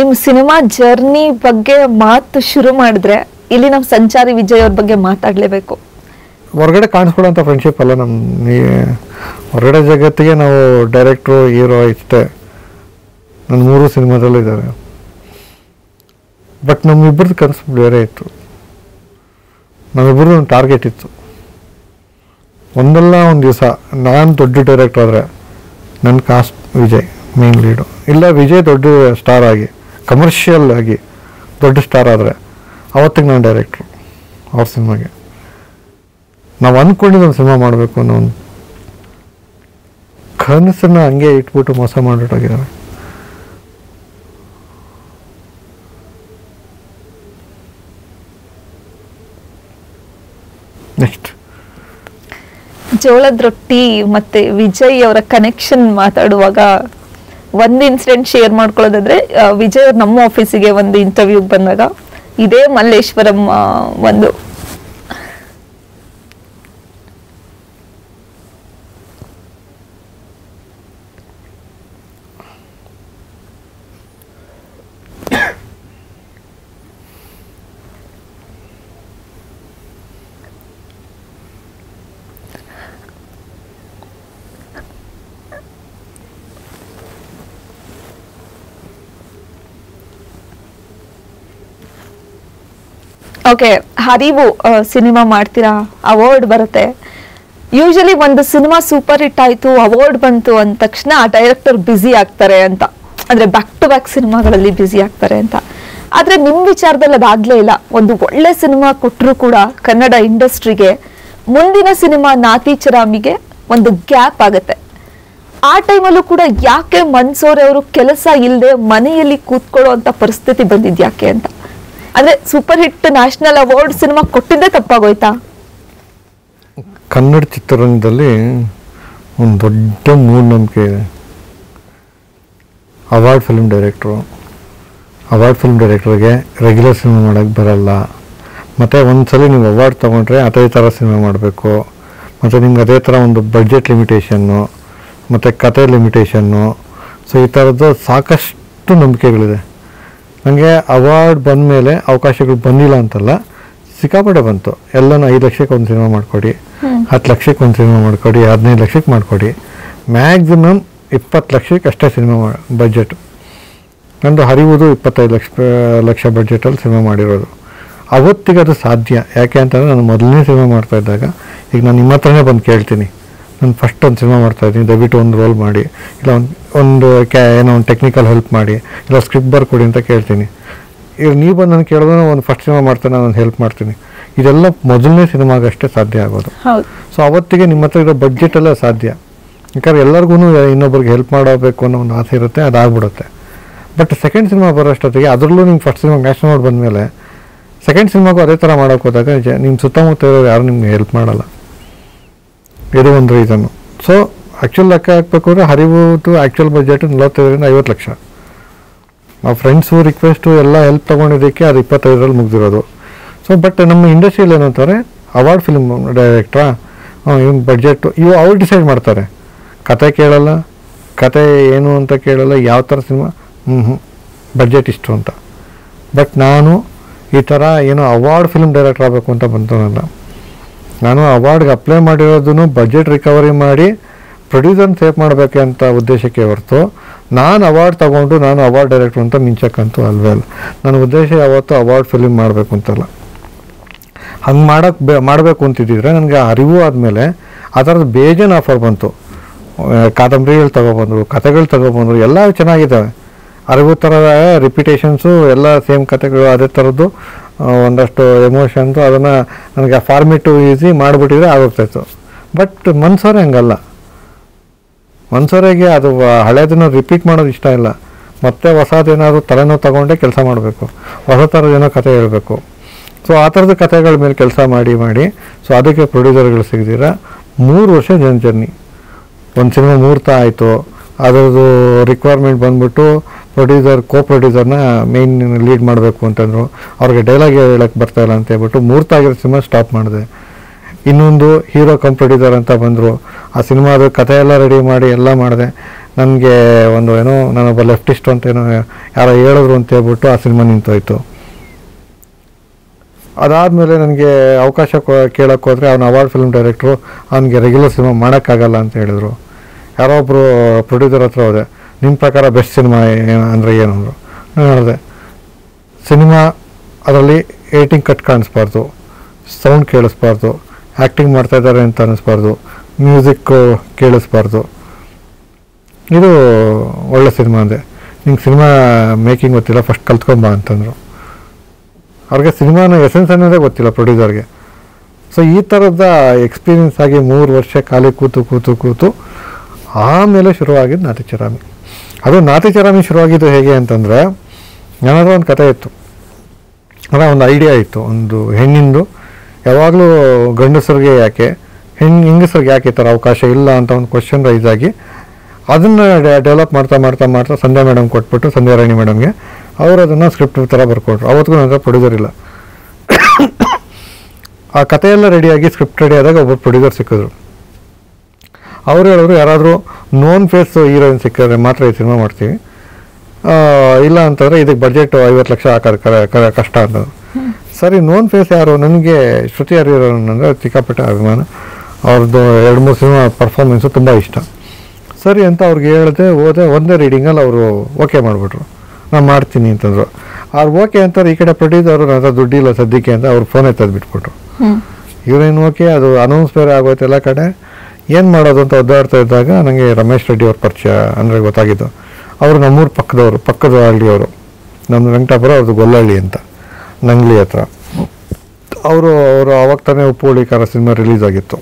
ನಿಮ್ಮ cinema journey ಬಗ್ಗೆ ಮಾತು ಶುರು ಮಾಡಿದ್ರೆ ಇಲ್ಲಿ ನಾವು ಸಂಚಾರಿ ವಿಜಯ್ ಅವ್ರ ಬಗ್ಗೆ ಮಾತಾಡ್ಲೇಬೇಕು ಹೊರಗಡೆ ಕಾಣಿಸ್ಕೊಳ್ಳೋಂಥ ಫ್ರೆಂಡ್ಶಿಪ್ ಅಲ್ಲ ನಮ್ಮ ನೀ- ಹೊರಗಡೆ ಜಗತ್ತಿಗೆ ನಾವು ಡೈರೆಕ್ಟ್ರು ಹೀರೋ ಇಷ್ಟೇ ನನ್ನ ಮೂರು ಸಿನಿಮಾದಲ್ಲೂ ಇದ್ದಾರೆ ಬಟ್ ನಮ್ಮಿಬ್ಬರದ್ದು ಕನಸು ಬೇರೆ ಇತ್ತು ನಮ್ಮಿಬ್ಬರದ್ದು ಒಂದು ಟಾರ್ಗೆಟ್ ಇತ್ತು ಒಂದಲ್ಲ ಒಂದು ದಿವಸ ನಾನು ದೊಡ್ಡ ಡೈರೆಕ್ಟರ್ ಆದರೆ ನನ್ನ ಕಾಸ್ಟ್ ವಿಜಯ್ ಮೇನ್ ಲೀಡು ಇಲ್ಲ ವಿಜಯ್ ದೊಡ್ಡ ಸ್ಟಾರ್ ಆಗಿ ಕಮರ್ಷಿಯಲ್ ಆಗಿ ದೊಡ್ಡ ಸ್ಟಾರ್ ಆದರೆ ಅವತ್ತಿಗೆ ನಾನು ಡೈರೆಕ್ಟ್ರು ಅವ್ರ ಸಿನಿಮಾಗೆ ನಾವು ಅಂದ್ಕೊಂಡಿದ್ದು ಒಂದು ಸಿನಿಮಾ ಮಾಡಬೇಕು ಅನ್ನೋ ಒಂದು ಕನಸನ್ನ ಹಂಗೆ ಇಟ್ಬಿಟ್ಟು ಮೋಸ ಮಾಡಿಬಿಟ್ಟೋಗಿದ್ದಾರೆ ನೆಕ್ಸ್ಟ್ ಜೋಳದ ರೊಟ್ಟಿ ಮತ್ತೆ ವಿಜಯ್ ಅವರ ಕನೆಕ್ಷನ್ ಮಾತಾಡುವಾಗ ಒಂದು ಇನ್ಸಿಡೆಂಟ್ ಶೇರ್ ಮಾಡ್ಕೊಳ್ಳೋದಾದ್ರೆ ಆ, ವಿಜಯ್ ಅವ್ರು ನಮ್ಮ ಆಫೀಸಿಗೆ ಒಂದು ಇಂಟರ್ವ್ಯೂಗೆ ಬಂದಾಗ ಇದೇ ಮಲ್ಲೇಶ್ವರಂ ಆ, ಒಂದು ಓಕೆ ಹರಿವು ಸಿನಿಮಾ ಮಾಡ್ತೀರಾ ಅವಾರ್ಡ್ ಬರುತ್ತೆ ಯೂಶಲಿ ಒಂದು ಸಿನಿಮಾ ಸೂಪರ್ ಹಿಟ್ ಆಯ್ತು ಅವಾರ್ಡ್ ಬಂತು ಅಂದ ತಕ್ಷಣ ಆ ಡೈರೆಕ್ಟರ್ ಬ್ಯುಸಿ ಆಗ್ತಾರೆ ಅಂತ ಅಂದ್ರೆ ಬ್ಯಾಕ್ ಟು ಬ್ಯಾಕ್ ಸಿನಿಮಾಗಳಲ್ಲಿ ಬ್ಯುಸಿ ಆಗ್ತಾರೆ ಅಂತ ಆದ್ರೆ ನಿಮ್ ವಿಚಾರದಲ್ಲಿ ಅದಾಗ್ಲೇ ಇಲ್ಲ ಒಂದು ಒಳ್ಳೆ ಸಿನಿಮಾ ಕೊಟ್ಟರು ಕೂಡ ಕನ್ನಡ ಇಂಡಸ್ಟ್ರಿಗೆ ಮುಂದಿನ ಸಿನಿಮಾ ನಾತಿ ಚರಾಮಿಗೆ ಒಂದು ಗ್ಯಾಪ್ ಆಗುತ್ತೆ ಆ ಟೈಮಲ್ಲೂ ಕೂಡ ಯಾಕೆ ಮನ್ಸೋರೆ ಅವರು ಕೆಲಸ ಇಲ್ಲದೆ ಮನೆಯಲ್ಲಿ ಕೂತ್ಕೊಳ್ಳೋ ಅಂತ ಪರಿಸ್ಥಿತಿ ಬಂದಿದ್ಯಾಕೆ ಅಂತ ಅಂದ್ರೆ super hit national award cinema ಕೊಟ್ಟಿದ್ದೇ ತಪ್ಪಾಗೋಯ್ತಾ ಕನ್ನಡ ಚಿತ್ರರಂಗದಲ್ಲಿ ಒಂದು ದೊಡ್ಡ ಮೂಢನಂಬಿಕೆ ಇದೆ award film director award film ಡೈರೆಕ್ಟ್ರಿಗೆ ರೆಗ್ಯುಲರ್ ಸಿನಿಮಾ ಮಾಡೋಕ್ಕೆ ಬರಲ್ಲ ಮತ್ತು ಒಂದ್ಸಲಿ ನೀವು ಅವಾರ್ಡ್ ತೊಗೊಂಡ್ರೆ ಅದೇ ಥರ ಸಿನಿಮಾ ಮಾಡಬೇಕು ಮತ್ತು ನಿಮ್ಗೆ ಅದೇ ಥರ ಒಂದು ಬಡ್ಜೆಟ್ ಲಿಮಿಟೇಷನ್ನು ಮತ್ತು ಕತೆ ಲಿಮಿಟೇಷನ್ನು ಸೊ ಈ ಥರದ್ದು ಸಾಕಷ್ಟು ನಂಬಿಕೆಗಳಿದೆ ನನಗೆ ಅವಾರ್ಡ್ ಬಂದ ಮೇಲೆ ಅವಕಾಶಗಳು ಬಂದಿಲ್ಲ ಅಂತಲ್ಲ ಸಿಕ್ಕಾಪಟ್ಟೆ ಬಂತು ಎಲ್ಲನೂ ಐದು ಲಕ್ಷಕ್ಕೆ ಒಂದು ಸಿನಿಮಾ ಮಾಡಿಕೊಡಿ ಹತ್ತು ಲಕ್ಷಕ್ಕೆ ಒಂದು ಸಿನಿಮಾ ಮಾಡಿಕೊಡಿ ಹದಿನೈದು ಲಕ್ಷಕ್ಕೆ ಮಾಡಿಕೊಡಿ ಮ್ಯಾಕ್ಸಿಮಮ್ ಇಪ್ಪತ್ತು ಲಕ್ಷಕ್ಕೆ ಅಷ್ಟೇ ಸಿನಿಮಾ ಬಡ್ಜೆಟ್ ನಂದು ಹರಿವುದು ಇಪ್ಪತ್ತೈದು ಲಕ್ಷ ಲಕ್ಷ ಬಡ್ಜೆಟಲ್ಲಿ ಸಿನಿಮಾ ಮಾಡಿರೋದು ಅವತ್ತಿಗೆ ಅದು ಸಾಧ್ಯ ಯಾಕೆ ಅಂತಂದರೆ ನಾನು ಮೊದಲನೇ ಸಿನಿಮಾ ಮಾಡ್ತಾ ಇದ್ದಾಗ ಈಗ ನಾನು ನಿಮ್ಮ ಹತ್ರನೇ ಬಂದು ಕೇಳ್ತೀನಿ ನಾನು ಫಸ್ಟ್ ಒಂದು ಸಿನಿಮಾ ಮಾಡ್ತಾ ಇದ್ದೀನಿ ದಯವಿಟ್ಟು ಒಂದು ರೋಲ್ ಮಾಡಿ ಇಲ್ಲ ಒಂದು ಒಂದು ಕ್ಯಾ ಏನೋ ಒಂದು ಟೆಕ್ನಿಕಲ್ ಹೆಲ್ಪ್ ಮಾಡಿ ಇಲ್ಲ ಸ್ಕ್ರಿಪ್ಟ್ ಬರ್ಕೊಡಿ ಅಂತ ಕೇಳ್ತೀನಿ ಈಗ ನೀವು ಬಂದು ನಾನು ಕೇಳಿದ್ರೆ ಒಂದು ಫಸ್ಟ್ ಸಿನಿಮಾ ಮಾಡ್ತಾನೆ ನಾನು ಹೆಲ್ಪ್ ಮಾಡ್ತೀನಿ ಇದೆಲ್ಲ ಮೊದಲನೇ ಸಿನಿಮಾಗಷ್ಟೇ ಸಾಧ್ಯ ಆಗೋದು ಹೌದು ಸೊ ಅವತ್ತಿಗೆ ನಿಮ್ಮ ಹತ್ರ ಇರೋ ಬಡ್ಜೆಟ್ ಎಲ್ಲ ಸಾಧ್ಯ ಯಾಕಂದ್ರೆ ಎಲ್ಲರಿಗೂ ಇನ್ನೊಬ್ರಿಗೆ ಹೆಲ್ಪ್ ಮಾಡಬೇಕು ಅನ್ನೋ ಒಂದು ಆಸೆ ಇರುತ್ತೆ ಅದಾಗ್ಬಿಡುತ್ತೆ ಬಟ್ ಸೆಕೆಂಡ್ ಸಿನಿಮಾ ಬರೋಷ್ಟೊತ್ತಿಗೆ ಅದರಲ್ಲೂ ನಿಮ್ಗೆ ಫಸ್ಟ್ ಸಿನಿಮಾ ನ್ಯಾಷನಲ್ ಅವಾರ್ಡ್ ಬಂದಮೇಲೆ ಸೆಕೆಂಡ್ ಸಿನಿಮಾಗೂ ಅದೇ ಥರ ಮಾಡೋಕೆ ಹೋದಾಗ ಜ- ನಿಮ್ಮ ಸುತ್ತಮುತ್ತ ಇರೋರು ಯಾರು ನಿಮ್ಗೆ ಹೆಲ್ಪ್ ಮಾಡಲ್ಲ ಇದು ಒಂದು ರೀಸನ್ನು ಸೊ ಆ್ಯಕ್ಚುಲ್ ಲೆಕ್ಕ ಹಾಕ್ಬೇಕು ಅಂದರೆ ಹರಿವುದು ಆ್ಯಕ್ಚುಲ್ ಬಜೆಟ್ ನಲವತ್ತೈದರಿಂದ ಐವತ್ತು ಲಕ್ಷ ನಾವು ಫ್ರೆಂಡ್ಸು ರಿಕ್ವೆಸ್ಟು ಎಲ್ಲ ಹೆಲ್ಪ್ ತೊಗೊಂಡಿದ್ದಕ್ಕೆ ಅದು ಇಪ್ಪತ್ತೈದರಲ್ಲಿ ಮುಗ್ದಿರೋದು ಸೊ ಬಟ್ ನಮ್ಮ ಇಂಡಸ್ಟ್ರಿಯಲ್ಲಿ ಏನಂತಾರೆ ಅವಾರ್ಡ್ ಫಿಲ್ಮ್ ಡೈರೆಕ್ಟ್ರಾ ಇವನ್ ಬಡ್ಜೆಟ್ಟು ಇವು ಅವ್ರು ಡಿಸೈಡ್ ಮಾಡ್ತಾರೆ ಕತೆ ಕೇಳಲ್ಲ ಕತೆ ಏನು ಅಂತ ಕೇಳಲ್ಲ ಯಾವ ಥರ ಸಿನಿಮಾ ಹ್ಞೂ ಹ್ಞೂ ಬಡ್ಜೆಟ್ ಇಷ್ಟು ಅಂತ ಬಟ್ ನಾನು ಈ ಥರ ಏನೋ ಅವಾರ್ಡ್ ಫಿಲ್ಮ್ ಡೈರೆಕ್ಟರ್ ಆಗಬೇಕು ಅಂತ ಬಂತನಲ್ಲ ನಾನು ಅವಾರ್ಡ್ಗೆ ಅಪ್ಲೈ ಮಾಡಿರೋದನ್ನು ಬಜೆಟ್ ರಿಕವರಿ ಮಾಡಿ ಪ್ರೊಡ್ಯೂಸರ್ನ ಸೇವ್ ಮಾಡಬೇಕೆ ಅಂತ ಉದ್ದೇಶಕ್ಕೆ ಹೊರತು ನಾನು ಅವಾರ್ಡ್ ತಗೊಂಡು ನಾನು ಅವಾರ್ಡ್ ಡೈರೆಕ್ಟರ್ ಅಂತ ಮಿಂಚಕ್ಕಂತೂ ಅಲ್ವೇ ಅಲ್ಲ ನನ್ನ ಉದ್ದೇಶ ಯಾವತ್ತೂ ಅವಾರ್ಡ್ ಫಿಲ್ಮ್ ಮಾಡಬೇಕು ಅಂತಲ್ಲ ಹಂಗೆ ಮಾಡೋಕ್ಕೆ ಬೇ ಮಾಡಬೇಕು ಅಂತಿದ್ದಿದ್ರೆ ನನಗೆ ಅರಿವು ಆದಮೇಲೆ ಆ ಥರದ್ದು ಬೇಜಾನ್ ಆಫರ್ ಬಂತು ಆ, ಕಾದಂಬರಿಗಳು ತಗೊಬಂದರು ಕತೆಗಳು ತಗೊಬಂದರು ಎಲ್ಲ ಚೆನ್ನಾಗಿದ್ದಾವೆ ಅರಿವು ಥರದ ರಿಪಿಟೇಷನ್ಸು ಎಲ್ಲ ಸೇಮ್ ಕತೆಗಳು ಅದೇ ಥರದ್ದು ಆ, ಒಂದಷ್ಟು ಎಮೋಷನ್ಸು ಅದನ್ನು ನನಗೆ ಫಾರ್ಮೇಟಿವ್ ಈಸಿ ಮಾಡಿಬಿಟ್ಟಿದ್ರೆ ಆಗೋಗ್ತಾಯಿತ್ತು ಬಟ್ ಮನ್ಸೋರೆ ಹಂಗಲ್ಲ ಮನ್ಸೋರಿಗೆ ಅದು ವ- ಹಳೇದನ್ನ ರಿಪೀಟ್ ಮಾಡೋದು ಇಷ್ಟ ಇಲ್ಲ ಮತ್ತೆ ಹೊಸದೇನಾದ್ರು ತಲೆನೋವು ತಗೊಂಡೇ ಕೆಲಸ ಮಾಡಬೇಕು ಹೊಸ ಥರದ ಏನೋ ಕತೆ ಹೇಳಬೇಕು ಸೊ ಆ ಥರದ ಕತೆಗಳ ಮೇಲೆ ಕೆಲಸ ಮಾಡಿ ಮಾಡಿ ಸೊ ಅದಕ್ಕೆ ಪ್ರೊಡ್ಯೂಸರ್ಗಳು ಸಿಗದಿರ ಮೂರು ವರ್ಷ ಜನ ಜರ್ನಿ ಒಂದು ಸಿನಿಮಾ ಮುಹೂರ್ತ ಆಯಿತು ಅದರದ್ದು ರಿಕ್ವೈರ್ಮೆಂಟ್ ಬಂದ್ಬಿಟ್ಟು ಪ್ರೊಡ್ಯೂಸರ್ ಕೋ ಪ್ರೊಡ್ಯೂಸರ್ನ ಮೇನ್ ಲೀಡ್ ಮಾಡಬೇಕು ಅಂತಂದರು ಅವ್ರಿಗೆ ಡೈಲಾಗ್ ಹೇಳಕ್ಕೆ ಬರ್ತಾ ಇಲ್ಲ ಅಂತ ಹೇಳ್ಬಿಟ್ಟು ಮುಹೂರ್ತ ಆಗಿರೋ ಸಿನಿಮಾ ಸ್ಟಾಪ್ ಮಾಡಿದೆ ಇನ್ನೊಂದು ಹೀರೋ ಕಮ್ ಪ್ರೊಡ್ಯೂಸರ್ ಅಂತ ಬಂದರು ಆ ಸಿನಿಮಾದ ಕಥೆ ಎಲ್ಲ ರೆಡಿ ಮಾಡಿ ಎಲ್ಲ ಮಾಡಿದೆ ನನಗೆ ಒಂದು ಏನೋ ನಾನೊಬ್ಬ ಲೆಫ್ಟಿಸ್ಟ್ ಅಂತ ಏನೋ ಯಾರೋ ಹೇಳಿದ್ರು ಅಂತ ಹೇಳ್ಬಿಟ್ಟು ಆ ಸಿನಿಮಾ ನಿಂತೋಯ್ತು ಅದಾದಮೇಲೆ ನನಗೆ ಅವಕಾಶ ಕೇಳೋಕ್ಕೆ ಹೋದರೆ ಅವನ ಅವಾರ್ಡ್ ಫಿಲ್ಮ್ ಡೈರೆಕ್ಟ್ರು ಅವನಿಗೆ ರೆಗ್ಯುಲರ್ ಸಿನಿಮಾ ಮಾಡೋಕ್ಕಾಗಲ್ಲ ಅಂತ ಹೇಳಿದರು ಯಾರೋ ಒಬ್ಬರು ಪ್ರೊಡ್ಯೂಸರ್ ಹತ್ರ ಹೋದೆ ನಿಮ್ಮ ಪ್ರಕಾರ ಬೆಸ್ಟ್ ಸಿನಿಮಾ ಅಂದರೆ ಏನು ಅಂದರು ನಾನು ಹೇಳಿದೆ ಸಿನಿಮಾ ಅದರಲ್ಲಿ ಏಟಿಂಗ್ ಕಟ್ ಕಾಣಿಸ್ಬಾರ್ದು ಸೌಂಡ್ ಕೇಳಿಸ್ಬಾರ್ದು ಆ್ಯಕ್ಟಿಂಗ್ ಮಾಡ್ತಾ ಇದ್ದಾರೆ ಅಂತ ಅನ್ನಿಸ್ಬಾರ್ದು ಮ್ಯೂಸಿಕ್ಕು ಕೇಳಿಸ್ಬಾರ್ದು ಇದು ಒಳ್ಳೆ ಸಿನಿಮಾ ಅಂದೆ ನಿಂಗೆ ಸಿನಿಮಾ ಮೇಕಿಂಗ್ ಗೊತ್ತಿಲ್ಲ ಫಸ್ಟ್ ಕಲ್ತ್ಕೊಂಬ ಅಂತಂದರು ಅವ್ರಿಗೆ ಸಿನಿಮಾನ ಎಸೆನ್ಸ್ ಅನ್ನೋದೇ ಗೊತ್ತಿಲ್ಲ ಪ್ರೊಡ್ಯೂಸರ್ಗೆ ಸೊ ಈ ಥರದ ಎಕ್ಸ್ಪೀರಿಯನ್ಸ್ ಆಗಿ ಮೂರು ವರ್ಷ ಖಾಲಿ ಕೂತು ಕೂತು ಕೂತು ಆಮೇಲೆ ಶುರುವಾಗಿದ್ದು ನಾತಿಚರಾಮಿ ಅದು ನಾತಿಚರಾಮಿ ಶುರುವಾಗಿದ್ದು ಹೇಗೆ ಅಂತಂದರೆ ನನ್ನದು ಒಂದು ಕತೆ ಇತ್ತು ಅಂದರೆ ಒಂದು ಐಡಿಯಾ ಇತ್ತು ಒಂದು ಹೆಣ್ಣಿಂದು ಯಾವಾಗಲೂ ಗಂಡಸರಿಗೆ ಯಾಕೆ ಹೆಣ್ಣು ಹೆಂಗಸರಿಗೆ ಯಾಕೆ ಈ ಥರ ಅವಕಾಶ ಇಲ್ಲ ಅಂತ ಒಂದು ಕ್ವಶನ್ ರೈಸ್ ಆಗಿ ಅದನ್ನು ಡೆವಲಪ್ ಮಾಡ್ತಾ ಮಾಡ್ತಾ ಮಾಡ್ತಾ ಸಂಧ್ಯಾ ಮೇಡಮ್ ಕೊಟ್ಬಿಟ್ಟು ಸಂಧ್ಯಾ ರಾಣಿ ಮೇಡಮ್ಗೆ ಅವರು ಅದನ್ನು ಸ್ಕ್ರಿಪ್ಟ್ ಥರ ಬರ್ಕೊಟ್ರು ಅವತ್ತಿಗೂ ನನ್ನ ಹತ್ರ ಪ್ರೊಡ್ಯೂಸರ್ ಇಲ್ಲ ಆ ಕಥೆಯೆಲ್ಲ ರೆಡಿಯಾಗಿ ಸ್ಕ್ರಿಪ್ಟ್ ರೆಡಿ ಆದಾಗ ಒಬ್ಬರು ಪ್ರೊಡ್ಯೂಸರ್ ಸಿಕ್ಕಿದ್ರು ಅವ್ರು ಹೇಳಿದ್ರು ಯಾರಾದರೂ ನೋನ್ ಫೇಸ್ ಹೀರೋಯಿನ್ ಸಿಕ್ಕಿದ್ರೆ ಮಾತ್ರ ಈ ಸಿನಿಮಾ ಮಾಡ್ತೀವಿ ಆ, ಇಲ್ಲ ಅಂತಂದರೆ ಇದಕ್ಕೆ ಬಡ್ಜೆಟ್ ಐವತ್ತು ಲಕ್ಷ ಹಾಕೋದು ಕ- ಕ- ಕಷ್ಟ ಅಂತ ಸರಿ ನೋನ್ ಫೇಸ್ ಯಾರು ನನಗೆ ಶ್ರುತಿ ಹರಿಹರನ್ ಅಂದರೆ ಸಿಕ್ಕಾಪಟ್ಟೆ ಅಭಿಮಾನ ಅವ್ರದ್ದು ಎರಡು ಮೂರು ಸಿನಿಮಾ ಪರ್ಫಾರ್ಮೆನ್ಸು ತುಂಬ ಇಷ್ಟ ಸರಿ ಅಂತ ಅವ್ರಿಗೆ ಹೇಳಿದೆ ಹೋದೆ ಒಂದೇ ರೀಡಿಂಗಲ್ಲಿ ಅವರು ಓಕೆ ಮಾಡಿಬಿಟ್ರು ನಾನು ಮಾಡ್ತೀನಿ ಅಂತಂದರು ಅವ್ರು ಓಕೆ ಅಂತಾರೆ ಈ ಕಡೆ ಪ್ರೊಡ್ಯೂಸರು ನನ್ನ ಹತ್ರ ದುಡ್ಡಿಲ್ಲ ಸದ್ಯಕ್ಕೆ ಅಂತ ಅವ್ರು ಫೋನೇ ತೆಗೆದ್ಬಿಟ್ಬಿಟ್ರು ಹ್ಮ್ ಇವ್ರೇನು ಓಕೆ ಅದು ಅನೌನ್ಸ್ ಬೇರೆ ಆಗೋಯ್ತು ಎಲ್ಲ ಕಡೆ ಏನು ಮಾಡೋದು ಅಂತ ಒದ್ದಾಡ್ತಾ ಇದ್ದಾಗ ನನಗೆ ರಮೇಶ್ ರೆಡ್ಡಿ ಅವ್ರ ಪರಿಚಯ ಅಂದರೆ ಗೊತ್ತಾಗಿದ್ದು ಅವರು ನಮ್ಮೂರ ಪಕ್ಕದವರು ಪಕ್ಕದ ಹಳ್ಳಿಯವರು ನಮ್ಮ ವೆಂಕಟಾಪುರ ಅವ್ರದ್ದು ಗೊಲ್ಲಹಳ್ಳಿ ಅಂತ ನಂಗ್ಲಿ ಹತ್ರ ಅವರು ಅವರು ಅವಾಗ ತಾನೇ ಉಪ್ಪು ಹುಳಿ ಖಾರ ಸಿನಿಮಾ ರಿಲೀಸ್ ಆಗಿತ್ತು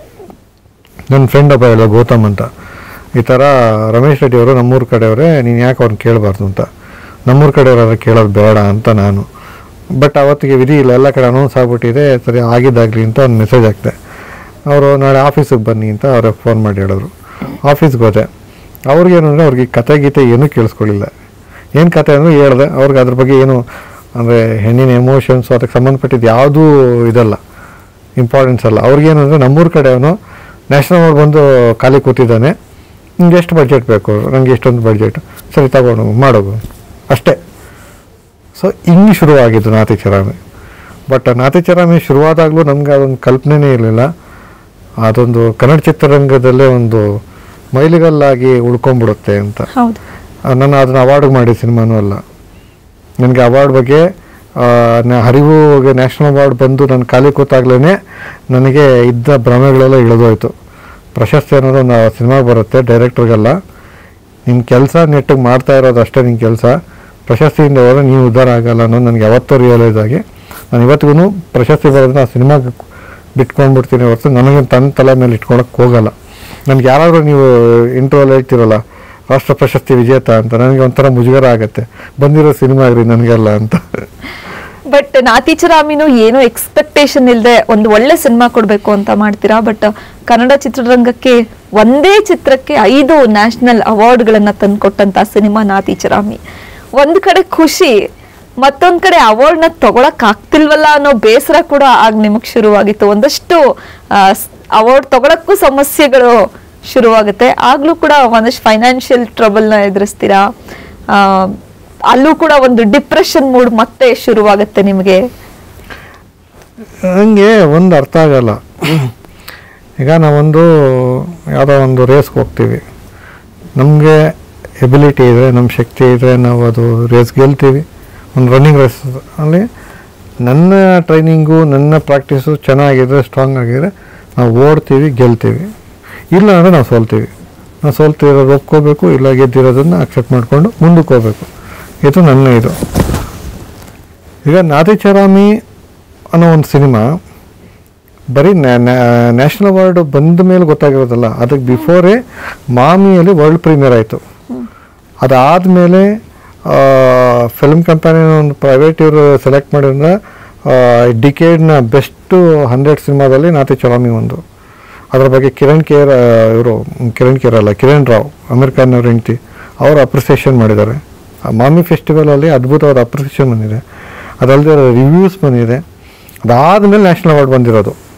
ನನ್ನ ಫ್ರೆಂಡ್ ಒಬ್ಬ ಹೇಳೋ ಗೌತಮ್ ಅಂತ ಈ ಥರ ರಮೇಶ್ ರೆಡ್ಡಿ ಅವರು ನಮ್ಮೂರ ಕಡೆಯವರೇ ನೀನು ಯಾಕೆ ಅವ್ರನ್ನ ಕೇಳಬಾರ್ದು ಅಂತ ನಮ್ಮೂರ ಕಡೆಯವ್ರ ಕೇಳೋದು ಬೇಡ ಅಂತ ನಾನು ಬಟ್ ಅವತ್ತಿಗೆ ವಿಧಿ ಇಲ್ಲ ಎಲ್ಲ ಕಡೆ ಅನೌನ್ಸ್ ಆಗ್ಬಿಟ್ಟಿದೆ ಸರಿ ಆಗಿದ್ದಾಗಲಿ ಅಂತ ಒಂದು ಮೆಸೇಜ್ ಹಾಕ್ದೆ ಅವರು ನಾಳೆ ಆಫೀಸಿಗೆ ಬನ್ನಿ ಅಂತ ಅವ್ರಿಗೆ ಫೋನ್ ಮಾಡಿ ಹೇಳಿದ್ರು ಆಫೀಸ್ಗೆ ಹೋದೆ ಅವ್ರಿಗೇನು ಅಂದರೆ ಅವ್ರಿಗೆ ಕತೆ ಗೀತೆ ಏನೂ ಕೇಳಿಸ್ಕೊಳ್ಳಿಲ್ಲ ಏನು ಕತೆ ಅಂದರೆ ಹೇಳಿದೆ ಅವ್ರಿಗೆ ಅದ್ರ ಬಗ್ಗೆ ಏನು ಅಂದರೆ ಹೆಣ್ಣಿನ ಎಮೋಷನ್ಸು ಅದಕ್ಕೆ ಸಂಬಂಧಪಟ್ಟಿದ್ದು ಯಾವುದೂ ಇದಲ್ಲ ಇಂಪಾರ್ಟೆನ್ಸ್ ಅಲ್ಲ ಅವ್ರಿಗೇನು ಅಂದರೆ ನಮ್ಮೂರ ಕಡೆ ಅವನು ನ್ಯಾಷನಲ್ ಅವಾರ್ಡ್ ಬಂದು ಖಾಲಿ ಕೂತಿದ್ದಾನೆ ನಿಂಗೆ ಎಷ್ಟು ಬಡ್ಜೆಟ್ ಬೇಕು ನನಗೆ ಇಷ್ಟೊಂದು ಬಡ್ಜೆಟ್ ಸರಿ ತಗೊಂಡು ಮಾಡೋದು ಅಷ್ಟೇ ಸೊ ಹಿಂಗೆ ಶುರುವಾಗಿದ್ದು ನಾತಿಚರಾಮಿ ಬಟ್ ನಾತಿಚರಾಮಿ ಶುರುವಾದಾಗಲೂ ನಮಗೆ ಅದೊಂದು ಕಲ್ಪನೆನೇ ಇರಲಿಲ್ಲ ಅದೊಂದು ಕನ್ನಡ ಚಿತ್ರರಂಗದಲ್ಲೇ ಒಂದು ಮೈಲಿಗಲ್ಲಾಗಿ ಉಳ್ಕೊಂಡ್ಬಿಡುತ್ತೆ ಅಂತ ಹೌದು ಆ, ನಾನು ಅದನ್ನ ಅವಾರ್ಡ್ ಮಾಡಿ ಸಿನಿಮಾನೂ ಅಲ್ಲ ನನಗೆ ಅವಾರ್ಡ್ ಬಗ್ಗೆ ಆ, ನ- ಹರಿವುಗೆ ನ್ಯಾಷನಲ್ ಅವಾರ್ಡ್ ಬಂದು ನಾನು ಖಾಲಿ ಕೂತಾಗ್ಲೇ ನನಗೆ ಇದ್ದ ಭ್ರಮೆಗಳೆಲ್ಲ ಇಳಿದೋಯ್ತು ಪ್ರಶಸ್ತಿ ಅನ್ನೋದು ಒಂದು ಸಿನಿಮಾ ಬರುತ್ತೆ ಡೈರೆಕ್ಟ್ರಿಗೆಲ್ಲ ನಿನ್ನ ಕೆಲಸ ನೆಟ್ಟಿಗೆ ಮಾಡ್ತಾ ಇರೋದು ಅಷ್ಟೇ ನಿನ್ನ ಕೆಲಸ ಪ್ರಶಸ್ತಿಯಿಂದ ಹೋದ್ರೆ ನೀವು ಉದ್ಧಾರ ಆಗಲ್ಲ ಅನ್ನೋದು ನನಗೆ ಯಾವತ್ತೂ ರಿಯಲೈಸ್ ಆಗಿ ನಾನು ಇವತ್ತಿಗೂ ಪ್ರಶಸ್ತಿ ಬರೋದನ್ನ ಆ ಸಿನಿಮಾಗೆ ಬಿಟ್ಕೊಂಡ್ಬಿಡ್ತೀನಿ ಹೊರತು ನನಗೆ ತನ್ನ ತಲೆ ಮೇಲೆ ಇಟ್ಕೊಳಕ್ಕೆ ಹೋಗಲ್ಲ ನನಗೆ ಯಾರಾದರೂ ನೀವು ಇಂಟ್ರೋಲ್ ಹೇಳ್ತಿರಲ್ಲ ರಾಷ್ಟ್ರ ಪ್ರಶಸ್ತಿ ವಿಜೇತ ಅಂತ ನನಗೆ ಒಂಥರ ಮುಜುಗರ ಆಗುತ್ತೆ ಬಂದಿರೋ ಸಿನಿಮಾ ರೀ ನನಗೆಲ್ಲ ಅಂತ ಬಟ್ ನಾತಿಚರಾಮಿನು ಏನೋ ಎಕ್ಸ್ಪೆಕ್ಟೇಷನ್ ಇಲ್ಲದೆ ಒಂದು ಒಳ್ಳೆ ಸಿನಿಮಾ ಕೊಡಬೇಕು ಅಂತ ಮಾಡ್ತೀರಾ ಬಟ್ ಕನ್ನಡ ಚಿತ್ರರಂಗಕ್ಕೆ ಒಂದೇ ಚಿತ್ರಕ್ಕೆ ಐದು ನ್ಯಾಷನಲ್ ಅವಾರ್ಡ್ಗಳನ್ನ ತಂದ್ಕೊಟ್ಟಂತ ಸಿನಿಮಾ ನಾತಿಚರಾಮಿ ಒಂದ್ ಕಡೆ ಖುಷಿ ಮತ್ತೊಂದ್ ಕಡೆ ಅವಾರ್ಡ್ನ ತಗೊಳಕ್ ಆಗ್ತಿಲ್ವಲ್ಲ ಅನ್ನೋ ಬೇಸರ ಕೂಡ ಆಗ ನಿಮಗ್ ಶುರುವಾಗಿತ್ತು ಒಂದಷ್ಟು ಅವಾರ್ಡ್ ತಗೊಳಕ್ಕೂ ಸಮಸ್ಯೆಗಳು ಶುರುವಾಗುತ್ತೆ ಆಗ್ಲೂ ಕೂಡ ಒಂದಷ್ಟು ಫೈನಾನ್ಷಿಯಲ್ ಟ್ರಬಲ್ನ ಎದುರಿಸ್ತೀರಾ ಆ, ಅಲ್ಲೂ ಕೂಡ ಒಂದು ಡಿಪ್ರೆಷನ್ ಮೂಡ್ ಮತ್ತೆ ಶುರುವಾಗುತ್ತೆ ನಿಮಗೆ ನನಗೆ ಒಂದು ಅರ್ಥ ಆಗಲ್ಲ ಈಗ ನಾವೊಂದು ಯಾವುದೋ ಒಂದು ರೇಸ್ಗೆ ಹೋಗ್ತೀವಿ ನಮಗೆ ಎಬಿಲಿಟಿ ಇದ್ದರೆ ನಮ್ಮ ಶಕ್ತಿ ಇದ್ದರೆ ನಾವು ಅದು ರೇಸ್ ಗೆಲ್ತೀವಿ ಒಂದು ರನ್ನಿಂಗ್ ರೇಸ್ ಅಲ್ಲಿ ನನ್ನ ಟ್ರೈನಿಂಗು ನನ್ನ ಪ್ರಾಕ್ಟೀಸು ಚೆನ್ನಾಗಿದ್ರೆ ಸ್ಟ್ರಾಂಗ್ ಆಗಿದ್ರೆ ನಾವು ಓಡ್ತೀವಿ ಗೆಲ್ತೀವಿ ಇಲ್ಲ ಅಂದರೆ ನಾವು ಸೋಲ್ತೀವಿ ನಾವು ಸೋಲ್ತಿರೋದು ಒಪ್ಕೋಬೇಕು ಇಲ್ಲ ಗೆದ್ದಿರೋದನ್ನು ಅಕ್ಸೆಪ್ಟ್ ಮಾಡಿಕೊಂಡು ಮುಂದಕ್ಕೆ ಹೋಗ್ಬೇಕು ಇದು ನನ್ನ ಇದು ಈಗ ನಾದಿಚರಾಮಿ ಅನ್ನೋ ಒಂದು ಸಿನಿಮಾ ಬರೀ ನ್ಯಾಷನಲ್ ಅವಾರ್ಡ್ ಬಂದ ಮೇಲೆ ಗೊತ್ತಾಗಿರೋದಲ್ಲ ಅದಕ್ಕೆ ಬಿಫೋರೇ ಮಾಮಿಯಲ್ಲಿ ವರ್ಲ್ಡ್ ಪ್ರೀಮಿಯರ್ ಆಯಿತು ಅದಾದಮೇಲೆ ಫಿಲ್ಮ್ ಕಂಪನಿ ಒಂದು ಪ್ರೈವೇಟ್ ಇವರು ಸೆಲೆಕ್ಟ್ ಮಾಡಿದ್ರೆ ಡಿಕೇಡ್ನ ಬೆಸ್ಟು ಹಂಡ್ರೆಡ್ ಸಿನಿಮಾದಲ್ಲಿ ನಾತಿ ಚಲಾಮಿ ಒಂದು ಅದರ ಬಗ್ಗೆ ಕಿರಣ್ ಕೇರ್ ಇವರು ಕಿರಣ್ ಕೇರ್ ಅಲ್ಲ ಕಿರಣ್ ರಾವ್ ಅಮೀರ್ ಖಾನ್ ಅವ್ರ ಹೆಂಡತಿ ಅವರು ಅಪ್ರಿಸಿಯೇಷನ್ ಮಾಡಿದ್ದಾರೆ ಆ ಮಾಮಿ ಫೆಸ್ಟಿವಲಲ್ಲಿ ಅದ್ಭುತವಾದ ಅಪ್ರಿಸಿಯೇಷನ್ ಬಂದಿದೆ ಅದಲ್ಲದೆ ರಿವ್ಯೂಸ್ ಬಂದಿದೆ ಅದಾದಮೇಲೆ ನ್ಯಾಷನಲ್ ಅವಾರ್ಡ್ ಬಂದಿರೋದು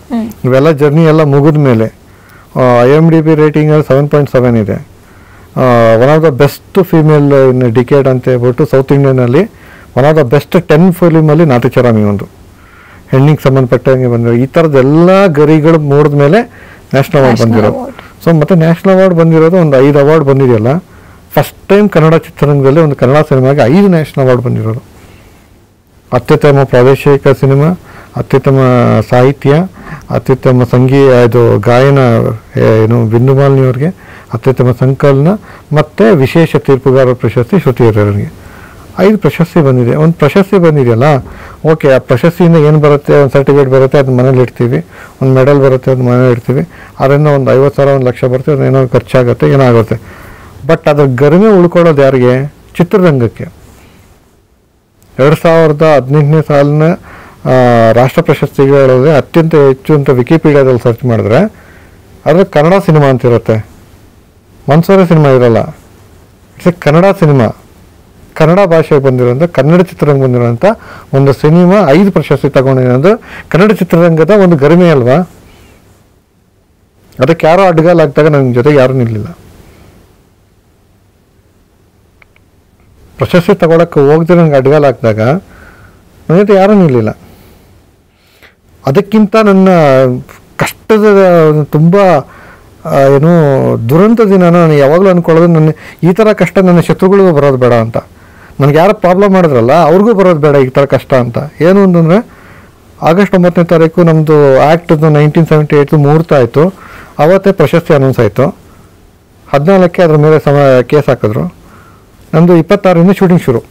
ಇವೆಲ್ಲ ಜರ್ನಿ ಎಲ್ಲ ಮುಗಿದ ಮೇಲೆ I M D B rating seven point seven ಇದೆ one of the best female in decade ಅಂತ ಹೇಳ್ಬಿಟ್ಟು ಸೌತ್ ಇಂಡಿಯನಲ್ಲಿ one of the best ten ಫಿಲಿಮಲ್ಲಿ ನಾಟಿಚರಾಮಿ ಒಂದು ಹೆಣ್ಣಿಗೆ ಸಂಬಂಧಪಟ್ಟಂಗೆ ಬಂದಿರೋ ಈ ಥರದ್ದೆಲ್ಲ ಗರಿಗಳು ಮೂಡಿದ ಮೇಲೆ ನ್ಯಾಷನಲ್ ಅವಾರ್ಡ್ National ಬಂದಿರೋದು award. ಸೊ ಮತ್ತೆ ನ್ಯಾಷನಲ್ ಅವಾರ್ಡ್ ಬಂದಿರೋದು ಒಂದು ಐದು ಅವಾರ್ಡ್ ಬಂದಿದೆಯಲ್ಲ ಫಸ್ಟ್ ಟೈಮ್ ಕನ್ನಡ ಚಿತ್ರರಂಗದಲ್ಲಿ ಒಂದು ಕನ್ನಡ ಸಿನಿಮಾಗೆ ಐದು ನ್ಯಾಷನಲ್ ಅವಾರ್ಡ್ ಬಂದಿರೋದು ಅತ್ಯುತ್ತಮ ಪ್ರಾದೇಶಿಕ ಸಿನಿಮಾ ಅತ್ಯುತ್ತಮ ಸಾಹಿತ್ಯ ಅತ್ಯುತ್ತಮ ಸಂಗೀ ಇದು ಗಾಯನ ಏ, ಏನು ಬಿಂದು ಮಾಲಿನಿಯವ್ರಿಗೆ ಅತ್ಯುತ್ತಮ ಸಂಕಲನ ಮತ್ತು ವಿಶೇಷ ತೀರ್ಪುಗಾರರ ಪ್ರಶಸ್ತಿ ಶ್ರುತಿ ಹಿರಿಯರಿಗೆ ಐದು ಪ್ರಶಸ್ತಿ ಬಂದಿದೆ ಒಂದು ಪ್ರಶಸ್ತಿ ಬಂದಿದೆಯಲ್ಲ ಓಕೆ ಆ ಪ್ರಶಸ್ತಿಯಿಂದ ಏನು ಬರುತ್ತೆ ಒಂದು ಸರ್ಟಿಫಿಕೇಟ್ ಬರುತ್ತೆ ಅದು ಮನೇಲಿ ಇಡ್ತೀವಿ ಒಂದು ಮೆಡಲ್ ಬರುತ್ತೆ ಅದು ಮನೇಲಿ ಇಡ್ತೀವಿ ಅದರಿಂದ ಒಂದು ಐವತ್ತು ಸಾವಿರ ಒಂದು ಲಕ್ಷ ಬರುತ್ತೆ ಅದು ಏನೋ ಖರ್ಚಾಗುತ್ತೆ ಏನಾಗುತ್ತೆ ಬಟ್ ಅದ್ರ ಗರಿಮೆ ಉಳ್ಕೊಳ್ಳೋದು ಯಾರಿಗೆ ಚಿತ್ರರಂಗಕ್ಕೆ ಎರಡು ಸಾವಿರದ ಹದಿನೆಂಟನೇ ಸಾಲಿನ ಆ, ರಾಷ್ಟ್ರ ಪ್ರಶಸ್ತಿಗಳಲ್ಲಿ ಅತ್ಯಂತ ಹೆಚ್ಚು ಅಂತ ವಿಕಿಪೀಡಿಯಾದಲ್ಲಿ ಸರ್ಚ್ ಮಾಡಿದ್ರೆ ಅದ್ರ ಕನ್ನಡ ಸಿನಿಮಾ ಅಂತ ಇರುತ್ತೆ ಮನ್ಸೂರೆ ಸಿನಿಮಾ ಇರಲ್ಲ it's a Kannada cinema Kannada ಭಾಷೆಗೆ ಬಂದಿರೋಂಥ ಕನ್ನಡ ಚಿತ್ರರಂಗ ಬಂದಿರೋಂಥ ಒಂದು ಸಿನಿಮಾ ಐದು ಪ್ರಶಸ್ತಿ ತಗೊಂಡಿದೆ ಅಂದ್ರೆ ಕನ್ನಡ ಚಿತ್ರರಂಗದ ಒಂದು ಗರಿಮೆ ಅಲ್ವಾ ಅದಕ್ಕೆ ಯಾರೋ ಅಡ್ಡಗಾಲಾಗ್ದಾಗ ನನ್ನ ಜೊತೆಗೆ ಯಾರೂ ನಿಲ್ಲಲಿಲ್ಲ ಪ್ರಶಸ್ತಿ ತಗೊಳಕ್ಕೆ ಹೋಗದೆ ನನಗೆ ಅಡ್ಗಾಲ ಹಾಕಿದಾಗ ನನ್ನ ಜೊತೆ ಯಾರೂ ನಿಲ್ಲಿಲ್ಲ ಅದಕ್ಕಿಂತ ನನ್ನ ಕಷ್ಟದ ತುಂಬ ಆ, ಏನು ದುರಂತ ದಿನ ನಾನು ಯಾವಾಗಲೂ ಅಂದ್ಕೊಳ್ಳೋದು ನನ್ನ ಈ ಥರ ಕಷ್ಟ ನನ್ನ ಶತ್ರುಗಳಿಗೂ ಬರೋದು ಬೇಡ ಅಂತ ನನಗೆ ಯಾರು ಪ್ರಾಬ್ಲಮ್ ಮಾಡಿದ್ರಲ್ಲ ಅವ್ರಿಗೂ ಬರೋದು ಬೇಡ ಈ ಥರ ಕಷ್ಟ ಅಂತ ಏನು ಅಂತಂದರೆ ಆಗಸ್ಟ್ ಒಂಬತ್ತನೇ ತಾರೀಕು ನಮ್ಮದು ಆ್ಯಕ್ಟ್ದು ನೈನ್ಟೀನ್ ಸೆವೆಂಟಿ ಏಯ್ತು ಮುಹೂರ್ತ ಆಯಿತು ಅವತ್ತೇ ಪ್ರಶಸ್ತಿ ಅನೌನ್ಸ್ ಆಯಿತು ಹದಿನಾಲ್ಕಕ್ಕೆ ಅದ್ರ ಮೇಲೆ ಸಮ ಕೇಸ್ ಹಾಕಿದ್ರು ನಮ್ಮದು ಇಪ್ಪತ್ತಾರರಿಂದ ಶೂಟಿಂಗ್ ಶುರು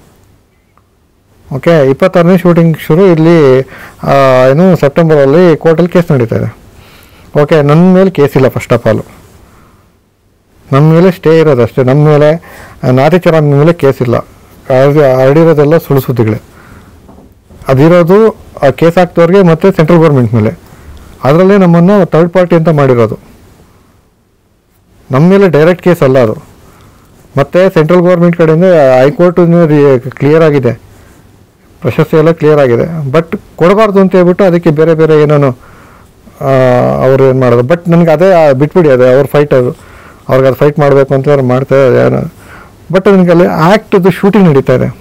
ಓಕೆ ಇಪ್ಪತ್ತಾರನೇ ಶೂಟಿಂಗ್ ಶುರು ಇಲ್ಲಿ ಆ, ಏನು ಸೆಪ್ಟೆಂಬರಲ್ಲಿ ಕೋರ್ಟಲ್ಲಿ ಕೇಸ್ ನಡೀತಾ ಇದೆ ಓಕೆ ನನ್ನ ಮೇಲೆ ಕೇಸ್ ಇಲ್ಲ ಫಸ್ಟ್ ಆಫ್ ಆಲು ನಮ್ಮ ಮೇಲೆ ಸ್ಟೇ ಇರೋದು ಅಷ್ಟೇ ನಮ್ಮ ಮೇಲೆ ನಾತಿಚರಾಮ್ ಮೇಲೆ ಕೇಸ್ ಇಲ್ಲ ಅದು ಹರಡಿರೋದೆಲ್ಲ ಸುಳ್ಳು ಸುದ್ದಿಗಳೇ ಅದಿರೋದು ಆ ಕೇಸ್ ಹಾಕ್ದವ್ರಿಗೆ ಮತ್ತು ಸೆಂಟ್ರಲ್ ಗೌರ್ಮೆಂಟ್ ಮೇಲೆ ಅದರಲ್ಲೇ ನಮ್ಮನ್ನು ಥರ್ಡ್ ಪಾರ್ಟಿ ಅಂತ ಮಾಡಿರೋದು ನಮ್ಮ ಮೇಲೆ ಡೈರೆಕ್ಟ್ ಕೇಸ್ ಅಲ್ಲ ಅದು ಮತ್ತು ಸೆಂಟ್ರಲ್ ಗೌರ್ಮೆಂಟ್ ಕಡೆಯಿಂದ ಹೈಕೋರ್ಟ್ ಕ್ಲಿಯರ್ ಆಗಿದೆ ಪ್ರಶಸ್ತಿ ಎಲ್ಲ ಕ್ಲಿಯರ್ ಆಗಿದೆ ಬಟ್ ಕೊಡಬಾರ್ದು ಅಂತ ಹೇಳ್ಬಿಟ್ಟು ಅದಕ್ಕೆ ಬೇರೆ ಬೇರೆ ಏನೇನೋ ಅವ್ರು ಏನು ಮಾಡೋದು ಬಟ್ ನನಗೆ ಅದೇ ಆ, ಬಿಟ್ಬಿಡಿ ಅದೇ ಅವ್ರ ಫೈಟ್ ಅದು ಅವ್ರಿಗೆ ಅದು ಫೈಟ್ ಮಾಡಬೇಕು ಅಂತ ಅವ್ರು ಮಾಡ್ತಾರೆ ಏನೋ ಬಟ್ ನನಗೆ ಅಲ್ಲಿ ಆ್ಯಕ್ಟ್ದು ಶೂಟಿಂಗ್ ನಡೀತಾ ಇದೆ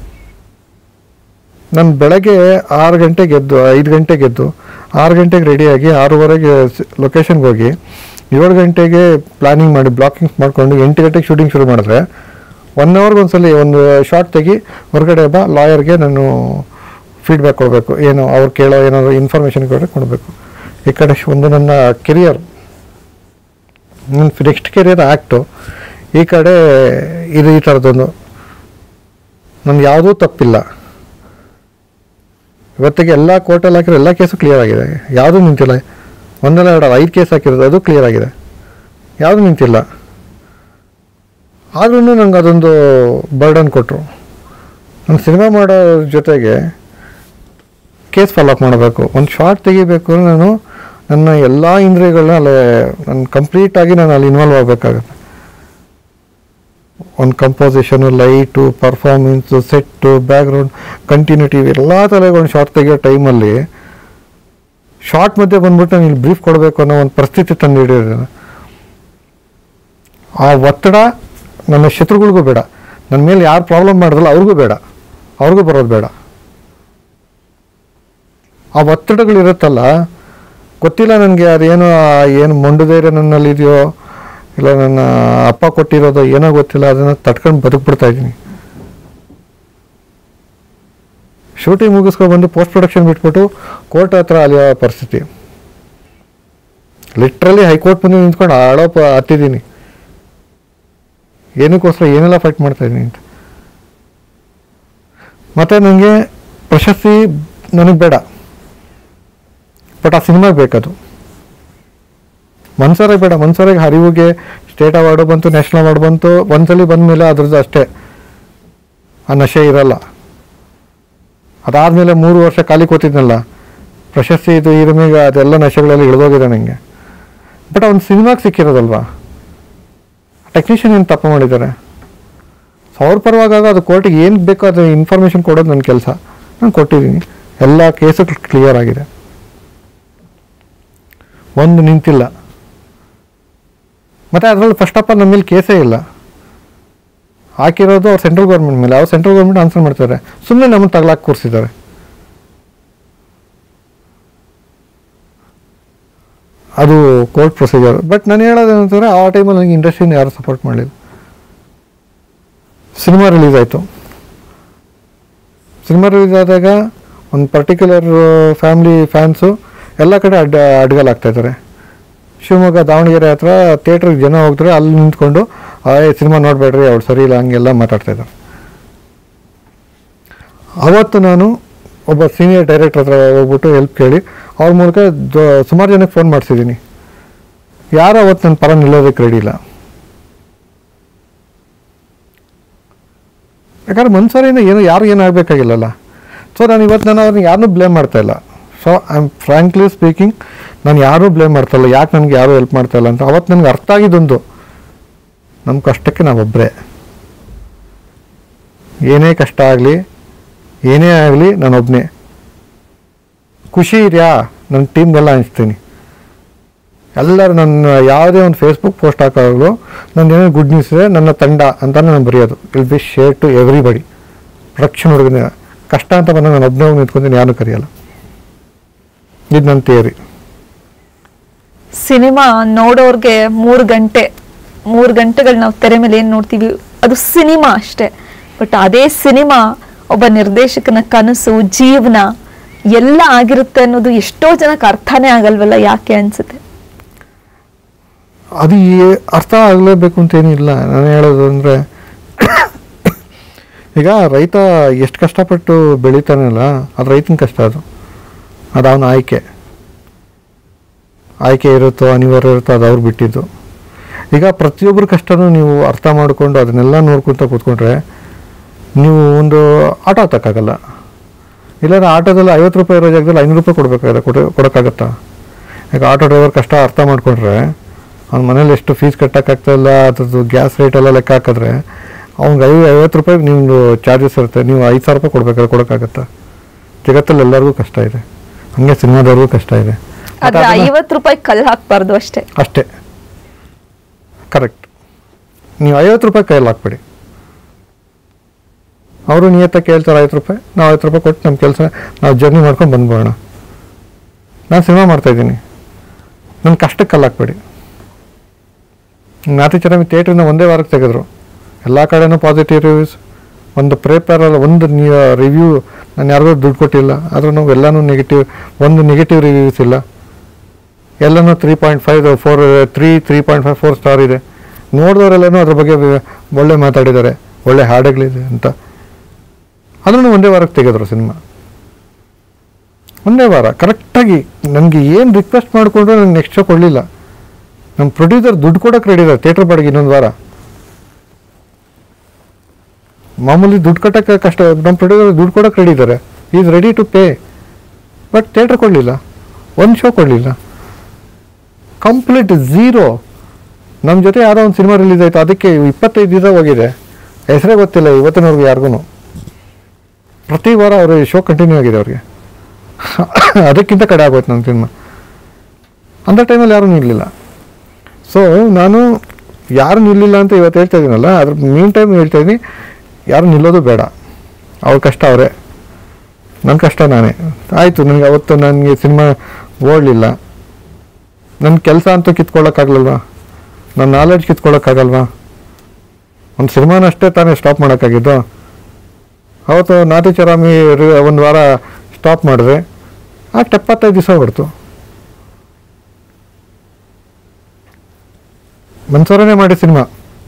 ನಾನು ಬೆಳಗ್ಗೆ ಆರು ಗಂಟೆಗೆ ಎದ್ದು ಐದು ಗಂಟೆಗೆ ಎದ್ದು ಆರು ಗಂಟೆಗೆ ರೆಡಿಯಾಗಿ ಆರೂವರೆಗೆ ಲೊಕೇಶನ್ಗೆ ಹೋಗಿ ಏಳು ಗಂಟೆಗೆ ಪ್ಲಾನಿಂಗ್ ಮಾಡಿ ಬ್ಲಾಕಿಂಗ್ ಮಾಡಿಕೊಂಡು ಎಂಟು ಗಂಟೆಗೆ ಶೂಟಿಂಗ್ ಶುರು ಮಾಡಿದ್ರೆ ಒನ್ ಅವರ್ಗೆ ಒಂದ್ಸಲಿ ಒಂದು ಶಾರ್ಟ್ ತೆಗಿ ಹೊರಗಡೆ ಬಾ ಲಾಯರ್ಗೆ ನಾನು ಫೀಡ್ಬ್ಯಾಕ್ ಕೊಡಬೇಕು ಏನು ಅವ್ರು ಕೇಳೋ ಏನಾದ್ರು ಇನ್ಫಾರ್ಮೇಷನ್ ಕೊಟ್ಟರೆ ಕೊಡಬೇಕು ಈ ಕಡೆ ಶ್- ಒಂದು ನನ್ನ ಕೆರಿಯರ್ ನನ್ನ ನೆಕ್ಸ್ಟ್ ಕೆರಿಯರ್ ಆ್ಯಕ್ಟು ಈ ಕಡೆ ಇದು ಈ ಥರದ್ದೊಂದು ನಮ್ಗೆ ಯಾವುದೂ ತಪ್ಪಿಲ್ಲ ಇವತ್ತಿಗೆ ಎಲ್ಲ ಕೋರ್ಟಲ್ಲಿ ಹಾಕಿರೋ ಎಲ್ಲ ಕೇಸು ಕ್ಲಿಯರ್ ಆಗಿದೆ ಯಾವುದೂ ನಿಂತಿಲ್ಲ ಒಂದಲ್ಲ ಎರಡು ಐದು ಕೇಸ್ ಹಾಕಿರೋದು ಅದು ಕ್ಲಿಯರ್ ಆಗಿದೆ ಯಾವುದೂ ನಿಂತಿಲ್ಲ ಆದ್ರೂ ನಂಗೆ ಅದೊಂದು ಬರ್ಡನ್ ಕೊಟ್ಟರು ನಾನು ಸಿನಿಮಾ ಮಾಡೋ ಜೊತೆಗೆ ಕೇಸ್ ಫಾಲೋಅಪ್ ಮಾಡಬೇಕು ಒಂದು ಶಾರ್ಟ್ ತೆಗಿಬೇಕು ಅಂದ್ರೆ ನಾನು ನನ್ನ ಎಲ್ಲ ಇಂದ್ರಿಯಗಳನ್ನ ಅಲ್ಲೇ ನಾನು ಕಂಪ್ಲೀಟಾಗಿ ನಾನು ಅಲ್ಲಿ ಇನ್ವಾಲ್ವ್ ಆಗಬೇಕಾಗತ್ತೆ ಒಂದು composition light performance set background continuity ಎಲ್ಲ ತಲೆಗೆ ಒಂದು ಶಾರ್ಟ್ ತೆಗಿಯೋ ಟೈಮಲ್ಲಿ ಶಾರ್ಟ್ ಮಧ್ಯೆ ಬಂದ್ಬಿಟ್ಟು ನಾನು ಇಲ್ಲಿ ಬ್ರೀಫ್ ಕೊಡಬೇಕು ಅನ್ನೋ ಒಂದು ಪರಿಸ್ಥಿತಿ ತಂದು ಹಿಡಿಯೋದು ಆ ಒತ್ತಡ ನನ್ನ ಶತ್ರುಗಳಿಗೂ ಬೇಡ ನನ್ನ ಮೇಲೆ ಯಾರು ಪ್ರಾಬ್ಲಮ್ ಮಾಡಿದ್ರಲ್ಲ ಅವ್ರಿಗೂ ಬೇಡ ಅವ್ರಿಗೂ ಬರೋದು ಬೇಡ ಆ ಒತ್ತಡಗಳಿರುತ್ತಲ್ಲ ಗೊತ್ತಿಲ್ಲ ನನಗೆ ಅದೇನು ಆ ಏನು ಮೊಂಡು ಧೈರ್ಯ ನನ್ನಲ್ಲಿ ಇದೆಯೋ ಇಲ್ಲ ನನ್ನ ಅಪ್ಪ ಕೊಟ್ಟಿರೋದು ಏನೋ ಗೊತ್ತಿಲ್ಲ ಅದನ್ನು ತಟ್ಕೊಂಡು ಬದುಕ್ಬಿಡ್ತಾ ಇದ್ದೀನಿ ಶೂಟಿಂಗ್ ಮುಗಿಸ್ಕೊಂಡು ಬಂದು ಪೋಸ್ಟ್ ಪ್ರೊಡಕ್ಷನ್ ಬಿಟ್ಬಿಟ್ಟು ಕೋರ್ಟ್ ಹತ್ರ ಅಲಿಯೋ ಪರಿಸ್ಥಿತಿ ಲಿಟ್ರಲಿ ಹೈಕೋರ್ಟ್ ಮುಂದೆ ನಿಂತ್ಕೊಂಡು ಆಳೋ ಪ ಹತ್ತಿದ್ದೀನಿ ಏನಕ್ಕೋಸ್ಕರ ಏನೆಲ್ಲ ಫೈಟ್ ಮಾಡ್ತಾ ಇದ್ದೀನಿ ಅಂತ ಮತ್ತು ನನಗೆ ಪ್ರಶಸ್ತಿ ನನಗೆ ಬೇಡ ಬಟ್ ಆ ಸಿನಿಮಾಗೆ ಬೇಕದು ಮನ್ಸೂರಿಗೆ ಬೇಡ ಮನ್ಸೂರಿಗೆ ಹರಿವುಗೆ ಸ್ಟೇಟ್ ಅವಾರ್ಡು ಬಂತು ನ್ಯಾಷನಲ್ ಅವಾರ್ಡ್ ಬಂತು ಒಂದ್ಸಲಿ ಬಂದಮೇಲೆ ಅದ್ರದ್ದು ಅಷ್ಟೇ ಆ ನಶೆ ಇರಲ್ಲ ಅದಾದಮೇಲೆ ಮೂರು ವರ್ಷ ಖಾಲಿ ಕೂತಿದ್ನಲ್ಲ ಪ್ರಶಸ್ತಿ ಇದು ಇರುಮಿಗೆ ಅದೆಲ್ಲ ನಶೆಗಳಲ್ಲಿ ಇಳಿದೋಗಿದೆ ನನಗೆ ಬಟ್ ಅವ್ನು ಸಿನಿಮಾಗೆ ಸಿಕ್ಕಿರೋದಲ್ವಾ ಟೆಕ್ನಿಷಿಯನ್ ಏನು ತಪ್ಪು ಮಾಡಿದ್ದಾರೆ ಸೊ ಅವ್ರ ಪರವಾಗ ಅದು ಕೋರ್ಟಿಗೆ ಏನು ಬೇಕೋ ಅದು ಇನ್ಫಾರ್ಮೇಷನ್ ಕೊಡೋದು ನನ್ನ ಕೆಲಸ ನಾನು ಕೊಟ್ಟಿದ್ದೀನಿ ಎಲ್ಲ ಕೇಸು ಕ್ಲಿಯರ್ ಆಗಿದೆ ಒಂದು ನಿಂತಿಲ್ಲ ಮತ್ತು ಅದರಲ್ಲಿ ಫಸ್ಟ್ ಆಫ್ ಆಲ್ ನಮ್ಮ ಮೇಲೆ ಕೇಸೇ ಇಲ್ಲ ಹಾಕಿರೋದು ಅವ್ರು ಸೆಂಟ್ರಲ್ ಗೌರ್ಮೆಂಟ್ ಮೇಲೆ ಅವ್ರು ಸೆಂಟ್ರಲ್ ಗೌರ್ಮೆಂಟ್ ಆನ್ಸರ್ ಮಾಡ್ತಾರೆ ಸುಮ್ಮನೆ ನಮ್ಮನ್ನು ತಗ್ಲಾಕ್ ಕೂರಿಸಿದ್ದಾರೆ ಅದು ಕೋರ್ಟ್ ಪ್ರೊಸೀಜರ್ ಬಟ್ ನಾನು ಹೇಳೋದು ಏನಂತಂದರೆ ಆ ಟೈಮಲ್ಲಿ ನನಗೆ ಇಂಡಸ್ಟ್ರಿನ ಯಾರು ಸಪೋರ್ಟ್ ಮಾಡಲಿಲ್ಲ ಸಿನಿಮಾ ರಿಲೀಸ್ ಆಯಿತು ಸಿನಿಮಾ ರಿಲೀಸ್ ಆದಾಗ ಒಂದು ಪರ್ಟಿಕ್ಯುಲರ್ ಫ್ಯಾಮ್ಲಿ ಫ್ಯಾನ್ಸು ಎಲ್ಲ ಕಡೆ ಅಡ್ಡ ಅಡ್ಗಲಾಗ್ತಾ ಇದ್ದಾರೆ ಶಿವಮೊಗ್ಗ ದಾವಣಗೆರೆ ಹತ್ರ ಥಿಯೇಟ್ರಿಗೆ ಜನ ಹೋಗ್ತಾರೆ ಅಲ್ಲಿ ನಿಂತ್ಕೊಂಡು ಏ ಸಿನಿಮಾ ನೋಡಬೇಡ್ರಿ ಅವ್ರು ಸರಿ ಇಲ್ಲ ಹಂಗೆಲ್ಲ ಮಾತಾಡ್ತಾ ಇದ್ದಾರೆ ಅವತ್ತು ನಾನು ಒಬ್ಬ ಸೀನಿಯರ್ ಡೈರೆಕ್ಟರ್ ಹತ್ರ ಹೋಗ್ಬಿಟ್ಟು ಹೆಲ್ಪ್ ಕೇಳಿ ಅವ್ರ ಮೂಲಕ ದ- ಸುಮಾರು ಜನಕ್ಕೆ ಫೋನ್ ಮಾಡಿಸಿದ್ದೀನಿ ಯಾರು ಅವತ್ತು ನನ್ನ ಪರ ನಿಲ್ಲೋದಕ್ಕೆ ರೆಡಿ ಇಲ್ಲ ಯಾಕಂದ್ರೆ ಮನ್ಸರಿಂದ ಏನು ಯಾರು ಏನಾಗಬೇಕಾಗಿಲ್ಲಲ್ಲ ಸೊ ನಾನು ಇವತ್ತು ನಾನು ಅವ್ರನ್ನ ಯಾರನ್ನೂ ಬ್ಲೇಮ್ ಮಾಡ್ತಾ ಇಲ್ಲ so I am frankly speaking ನಾನು ಯಾರೂ ಬ್ಲೇಮ್ ಮಾಡ್ತಾ ಇಲ್ಲ ಯಾಕೆ ನನಗೆ ಯಾರೂ ಹೆಲ್ಪ್ ಮಾಡ್ತಾ ಇಲ್ಲ ಅಂತ ಅವತ್ತು ನನಗೆ ಅರ್ಥ ಆಗಿದ್ದೊಂದು ನಮ್ಮ ಕಷ್ಟಕ್ಕೆ ನಾವೊಬ್ಬರೇ ಏನೇ ಕಷ್ಟ ಆಗಲಿ ಏನೇ ಆಗಲಿ ನಾನೊಬ್ಬನೇ ಖುಷಿ ಇದೆಯಾ ನನ್ನ ಟೀಮ್ಗೆಲ್ಲ ಹಂಚ್ತೀನಿ ಎಲ್ಲರೂ ನನ್ನ ಯಾವುದೇ ಒಂದು ಫೇಸ್ಬುಕ್ ಪೋಸ್ಟ್ ಹಾಕೋವಾಗಲೂ ನನ್ನ ಏನೋ ಗುಡ್ ನ್ಯೂಸ್ ಇದೆ ನನ್ನ ತಂಡ ಅಂತ ನಾನು ಬರೆಯೋದು will be share to everybody production ಹುಡುಗನ ಕಷ್ಟ ಅಂತ ಬಂದಾಗ ನಾನು ಒಬ್ಬನೇ ಹೋಗಿ ನಿಂತ್ಕೊಂತೀನಿ ಯಾರೂ ಕರೆಯಲ್ಲ ಇದು ನನ್ನ ಥಿಯರಿ ಸಿನಿಮಾ ನೋಡೋರ್ಗೆ ಮೂರು ಗಂಟೆ ಮೂರು ಗಂಟೆಗಳು ನಾವು ತೆರೆ ಮೇಲೆ ಏನು ನೋಡ್ತೀವಿ ಅದು ಸಿನಿಮಾ ಅಷ್ಟೇ ಬಟ್ ಅದೇ ಸಿನಿಮಾ ಒಬ್ಬ ನಿರ್ದೇಶಕನ ಕನಸು ಜೀವನ ಎಲ್ಲ ಆಗಿರುತ್ತೆ ಅನ್ನೋದು ಎಷ್ಟೋ ಜನಕ್ಕೆ ಅರ್ಥನೇ ಆಗಲ್ವಲ್ಲ ಯಾಕೆ ಅನ್ಸುತ್ತೆ ಅದು ಏ- ಅರ್ಥ ಆಗಲೇಬೇಕು ಅಂತ ಏನಿಲ್ಲ ನಾನು ಹೇಳೋದು ಅಂದರೆ ಈಗ ರೈತ ಎಷ್ಟು ಕಷ್ಟಪಟ್ಟು ಬೆಳಿತಾನಲ್ಲ ಅದು ರೈತನ ಕಷ್ಟ ಅದು ಅದು ಅವನ ಆಯ್ಕೆ ಆಯ್ಕೆ ಇರುತ್ತೋ ಅನಿವಾರ್ಯ ಇರುತ್ತೋ ಅದು ಅವ್ರು ಬಿಟ್ಟಿದ್ದು ಈಗ ಪ್ರತಿಯೊಬ್ಬರ ಕಷ್ಟನೂ ನೀವು ಅರ್ಥ ಮಾಡಿಕೊಂಡು ಅದನ್ನೆಲ್ಲ ನೋಡ್ಕೊತ ಕೂತ್ಕೊಂಡ್ರೆ ನೀವು ಒಂದು ಆಟೋ ಹತ್ತಕ್ಕಾಗಲ್ಲ ಇಲ್ಲಾಂದ್ರೆ ಆಟೋದಲ್ಲಿ ಐವತ್ತು ರೂಪಾಯಿ ಇರೋ ಜಾಗದಲ್ಲಿ ಐನೂರು ರೂಪಾಯಿ ಕೊಡಬೇಕಾಗುತ್ತೆ ಕೊಡ ಕೊಡೋಕ್ಕಾಗತ್ತಾ ಈಗ ಆಟೋ ಡ್ರೈವರ್ ಕಷ್ಟ ಅರ್ಥ ಮಾಡ್ಕೊಂಡ್ರೆ ಅವ್ನ ಮನೇಲಿ ಎಷ್ಟು ಫೀಸ್ ಕಟ್ಟೋಕ್ಕಾಗ್ತಾ ಇಲ್ಲ ಅದ್ರದ್ದು ಗ್ಯಾಸ್ ರೇಟ್ ಎಲ್ಲ ಲೆಕ್ಕ ಹಾಕಿದ್ರೆ ಅವ್ನಿಗೆ ಐ ಐವತ್ತು ರೂಪಾಯಿ ನಿಮ್ಮದು ಚಾರ್ಜಸ್ ಇರುತ್ತೆ ನೀವು ಐದು ಸಾವಿರ ರೂಪಾಯಿ ಕೊಡ್ಬೇಕಾದ್ರೆ ಕೊಡೋಕ್ಕಾಗತ್ತಾ ಜಗತ್ತಲ್ಲಿ ಎಲ್ಲರಿಗೂ ಕಷ್ಟ ಇದೆ ಹಂಗೆ ಸಿನಿಮಾದವ್ರಿಗೂ ಕಷ್ಟ ಇದೆ ಮತ್ತೆ ಆದ್ರೆ ಅದನ್ನ- ಐವತ್ತು ರೂಪಾಯಿ ಕಲ್ಲು ಹಾಕ್ಬಾರ್ದು ಅಷ್ಟೇ ಅಷ್ಟೇ ಕರೆಕ್ಟ್ ನೀವು ಐವತ್ತು ರೂಪಾಯಿ ಕೈಯಲ್ಲಿ ಹಾಕ್ಬೇಡಿ ಅವರು ನಿಯತ್ತಾಗಿ ಕೇಳ್ತಾರೆ ಐವತ್ತು ರೂಪಾಯಿ ನಾವು ಐವತ್ತು ರೂಪಾಯಿ ಕೊಟ್ಟು ನಮ್ಮ ಕೆಲಸ ನಾವು ಜರ್ನಿ ಮಾಡ್ಕೊಂಡು ಬಂದ್ಬೋಣ ನಾನು ಸಿನಿಮಾ ಮಾಡ್ತಾಯಿದ್ದೀನಿ ನನ್ನ ಕಷ್ಟಕ್ಕೆ ಕಲ್ಲು ಹಾಕ್ಬೇಡಿ ನಾತಿ ಚರಮಿ ಥಿಯೇಟ್ರಿಂದ ಒಂದೇ ವಾರಕ್ಕೆ ತೆಗೆದ್ರು ಎಲ್ಲ ಕಡೆನೂ ಪಾಸಿಟಿವ್ ರಿವ್ಯೂಸ್ ಒಂದು ಪೇಪರಲ್ಲಿ ಒಂದು ರಿವ್ಯೂ ನಾನು ಯಾರಿಗೂ ದುಡ್ಡು ಕೊಟ್ಟಿಲ್ಲ ಆದ್ರೂ ನಾವು ಎಲ್ಲನೂ ನೆಗೆಟಿವ್ ಒಂದು ನೆಗೆಟಿವ್ ರಿವ್ಯೂಸ್ ಇಲ್ಲ ಎಲ್ಲನೂ three point five four three three point five four star ಇದೆ ನೋಡಿದವರೆಲ್ಲನೂ ಅದ್ರ ಬಗ್ಗೆ ವಿ- ಒಳ್ಳೆ ಮಾತಾಡಿದ್ದಾರೆ ಒಳ್ಳೆ ಹಾಡುಗಳಿದೆ ಅಂತ ಅದನ್ನು ಒಂದೇ ವಾರಕ್ಕೆ ತೆಗೆದ್ರು ಸಿನಿಮಾ ಒಂದೇ ವಾರ ಕರೆಕ್ಟಾಗಿ ನನಗೆ ಏನು ರಿಕ್ವೆಸ್ಟ್ ಮಾಡಿಕೊಂಡ್ರು ನನಗೆ ನೆಕ್ಸ್ಟ್ ಶೋ ಕೊಡಲಿಲ್ಲ ನಮ್ಮ ಪ್ರೊಡ್ಯೂಸರ್ ದುಡ್ಡು ಕೊಡೋಕೆ ರೆಡಿ ಇದ್ದಾರೆ ಥಿಯೇಟ್ರ್ ಬಾಡಿಗೆ ಇನ್ನೊಂದು ವಾರ ಮಾಮೂಲಿ ದುಡ್ಡು ಕಟ್ಟೋಕ್ಕೆ ಕಷ್ಟ ನಮ್ಮ ಪ್ರೊಡ್ಯೂಸರ್ ದುಡ್ಡು ಕೊಡೋಕೆ ರೆಡಿ ಇದ್ದಾರೆ is ready to pay but theatre ಕೊಡಲಿಲ್ಲ ಒಂದು ಶೋ ಕೊಡಲಿಲ್ಲ ಕಂಪ್ಲೀಟ್ ಝೀರೋ ನಮ್ಮ ಜೊತೆ ಯಾವುದೋ ಒಂದು ಸಿನಿಮಾ ರಿಲೀಸ್ ಆಯಿತು ಅದಕ್ಕೆ ಇಪ್ಪತ್ತೈದು ದಿವಸ ಹೋಗಿದೆ ಹೆಸರೇ ಗೊತ್ತಿಲ್ಲ ಇವತ್ತಿನವ್ರಿಗೆ ಯಾರಿಗೂ ಪ್ರತಿ ವಾರ ಅವರು ಶೋ ಕಂಟಿನ್ಯೂ ಆಗಿದೆ ಅವ್ರಿಗೆ ಅದಕ್ಕಿಂತ ಕಡೆ ಆಗೋಯ್ತು ನನ್ನ ಸಿನಿಮಾ ಅಂಥ ಟೈಮಲ್ಲಿ ಯಾರೂ ನಿಲ್ಲಲಿಲ್ಲ ಸೊ ನಾನು ಯಾರು ನಿಲ್ಲಿಲ್ಲ ಅಂತ ಇವತ್ತು ಹೇಳ್ತಾ ಇದ್ದೀನಲ್ಲ ಅದ್ರ ಮೀನ್ ಟೈಮ್ ಹೇಳ್ತಾ ಇದ್ದೀನಿ ಯಾರು ನಿಲ್ಲೋದು ಬೇಡ ಅವ್ರ ಕಷ್ಟ ಅವರೇ ನನ್ನ ಕಷ್ಟ ನಾನೇ ಆಯಿತು ನನಗೆ ಅವತ್ತು ನನಗೆ ಸಿನಿಮಾ ಓಡಲಿಲ್ಲ ನನ್ನ ಕೆಲಸ ಅಂತೂ ಕಿತ್ಕೊಳ್ಳೋಕ್ಕಾಗಲ್ವಾ ನನ್ನ ನಾಲೆಡ್ಜ್ ಕಿತ್ಕೊಳ್ಳೋಕ್ಕಾಗಲ್ವಾ ಒಂದು ಸಿನಿಮಾನ ಅಷ್ಟೇ ತಾನೇ ಸ್ಟಾಪ್ ಮಾಡೋಕ್ಕಾಗಿದ್ದು ಅವತ್ತು ನಾಟಿ ಚರಾಮಿ ಒಂದು ವಾರ ಸ್ಟಾಪ್ ಮಾಡಿದ್ರೆ ಆ ಎಪ್ಪತ್ತೈದು ದಿವಸ ಹೊಡ್ತು ಮನ್ಸೂರನೇ ಮಾಡಿ ಸಿನಿಮಾ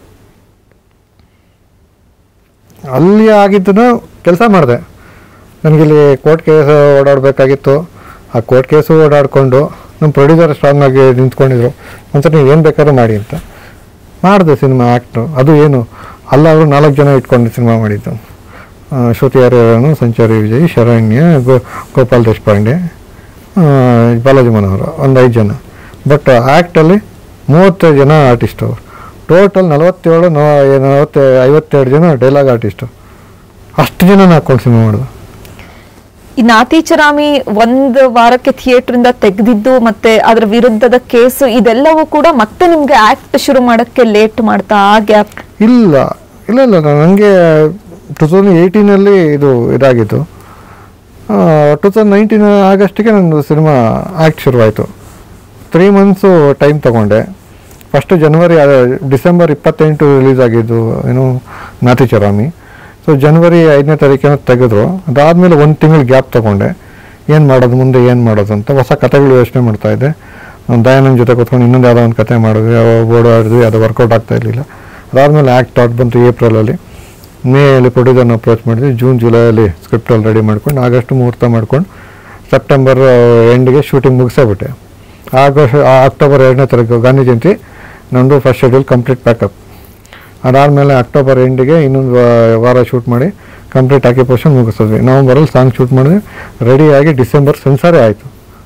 ಅಲ್ಲಿ ಆಗಿದ್ದನ್ನು ಕೆಲಸ ಮಾಡಿದೆ ನನಗಿಲ್ಲಿ ಕೋರ್ಟ್ ಕೇಸ್ ಓಡಾಡಬೇಕಾಗಿತ್ತು ಆ ಕೋರ್ಟ್ ಕೇಸು ಓಡಾಡಿಕೊಂಡು ನಮ್ಮ ಪ್ರೊಡ್ಯೂಸರ್ ಸ್ಟ್ರಾಂಗ್ ಆಗಿ ನಿಂತ್ಕೊಂಡಿದ್ರು ಒಂದ್ಸರಿ ನೀವು ಏನು ಬೇಕಾದ್ರೂ ಮಾಡಿ ಅಂತ ಮಾಡಿದೆ ಸಿನಿಮಾ ಆ್ಯಕ್ಟು ಅದು ಏನು ಅಲ್ಲ ಅವರು ನಾಲ್ಕು ಜನ ಇಟ್ಕೊಂಡು ಸಿನಿಮಾ ಮಾಡಿದ್ದು ಆ, ಶ್ರುತಿ ಹರಿಹರನು ಸಂಚಾರಿ ವಿಜಯ್ ಶರಣ್ಯ ಗೋ ಗೋಪಾಲ್ ದೇಶಪಾಂಡೆ ಆ, ಬಾಲಾಜಿ ಮನೋಹರ ಒಂದು ಐದು ಜನ ಬಟ್ ಆ್ಯಕ್ಟಲ್ಲಿ ಮೂವತ್ತೈದು ಜನ ಆರ್ಟಿಸ್ಟು ಅವರು ಟೋಟಲ್ ನಲವತ್ತೇಳು ನಲವತ್ತೆ ಐವತ್ತೆರಡು ಜನ ಡೈಲಾಗ್ ಆರ್ಟಿಸ್ಟು ಅಷ್ಟು ಜನ ಹಾಕ್ಕೊಂಡು ಸಿನಿಮಾ ಮಾಡೋದು ಈ ನಾತಿಚರಾಮಿ ಒಂದು ವಾರಕ್ಕೆ ಥಿಯೇಟರ್ ಇಂದ ತೆಗೆದಿದ್ದು ಮತ್ತೆ ಅದರ ವಿರುದ್ಧದ ಕೇಸು ಇದೆಲ್ಲವೂ ಕೂಡ ಮತ್ತೆ ನಿಮ್ಗೆ ಆಕ್ಟ್ ಶುರು ಮಾಡಕ್ಕೆ ಲೇಟ್ ಮಾಡ್ತಾ ಆ ಗ್ಯಾಪ್ ಇಲ್ಲ ಇಲ್ಲ ಇಲ್ಲ ನನಗೆ ಟೂ ತೌಸಂಡ್ ಏಯ್ಟೀನಲ್ಲಿ ಇದು ಇದಾಗಿತ್ತು ಟೂ ತೌಸಂಡ್ ನೈನ್ಟೀನ್ ಆಗಸ್ಟಿಗೆ ನಂದು ಸಿನಿಮಾ ಆ್ಯಕ್ಟ್ ಶುರುವಾಯಿತು ತ್ರೀ ಮಂತ್ಸು ಟೈಮ್ ತೊಗೊಂಡೆ ಫಸ್ಟು ಜನವರಿ ಡಿಸೆಂಬರ್ ಇಪ್ಪತ್ತೆಂಟು ರಿಲೀಸ್ ಆಗಿದ್ದು ಏನು ನಾತಿಚರಾಮಿ ಸೊ ಜನವರಿ ಐದನೇ ತಾರೀಕಿನ ತೆಗೆದ್ರು ಅದಾದಮೇಲೆ ಒಂದು ತಿಂಗಳು ಗ್ಯಾಪ್ ತೊಗೊಂಡೆ ಏನು ಮಾಡೋದು ಮುಂದೆ ಏನು ಮಾಡೋದು ಅಂತ ಹೊಸ ಕಥೆಗಳು ಯೋಚನೆ ಮಾಡ್ತಾ ಇದ್ದೆ ಅವ್ನು ದಯಾನಂದ್ ಜೊತೆ ಕೂತ್ಕೊಂಡು ಇನ್ನೊಂದು ಯಾವುದೋ ಒಂದು ಕತೆ ಮಾಡಿದ್ವಿ ಬೋರ್ಡ್ ಆಡಿದ್ವಿ ಅದು ವರ್ಕೌಟ್ ಆಗ್ತಾ ಇರಲಿಲ್ಲ ಅದಾದಮೇಲೆ ಆ್ಯಕ್ಟ್ ಸ್ಟಾರ್ಟ್ ಬಂತು ಏಪ್ರಿಲಲ್ಲಿ ಮೇಯಲ್ಲಿ ಪ್ರೊಡ್ಯೂಸರ್ನ ಅಪ್ರೋಚ್ ಮಾಡಿದ್ವಿ ಜೂನ್ ಜುಲೈಯಲ್ಲಿ ಸ್ಕ್ರಿಪ್ಟಲ್ಲಿ ರೆಡಿ ಮಾಡ್ಕೊಂಡು ಆಗಸ್ಟ್ ಮುಹೂರ್ತ ಮಾಡ್ಕೊಂಡು ಸೆಪ್ಟೆಂಬರ್ ಎಂಡ್ಗೆ ಶೂಟಿಂಗ್ ಮುಗಿಸೇಬಿಟ್ಟೆ ಆಗಸ್ಟ್ ಅಕ್ಟೋಬರ್ ಎರಡನೇ ತಾರೀಕು ಗಾಂಧಿ ಜಯಂತಿ ನಂದು ಫಸ್ಟ್ ಶೆಡ್ಯೂಲ್ ಕಂಪ್ಲೀಟ್ ಪ್ಯಾಕಪ್ ಅದಾದಮೇಲೆ ಅಕ್ಟೋಬರ್ ಎಂಡಿಗೆ ಇನ್ನೊಂದು ವಾ- ವಾರ ಶೂಟ್ ಮಾಡಿ ಕಂಪ್ಲೀಟ್ ಆಕ್ಯುಪೇಷನ್ ಮುಗಿಸಿದ್ವಿ ನವಂಬರಲ್ಲಿ ಸಾಂಗ್ ಶೂಟ್ ಮಾಡಿದ್ವಿ ರೆಡಿಯಾಗಿ ಡಿಸೆಂಬರ್ ಸೆನ್ಸಾರೇ ಆಯಿತು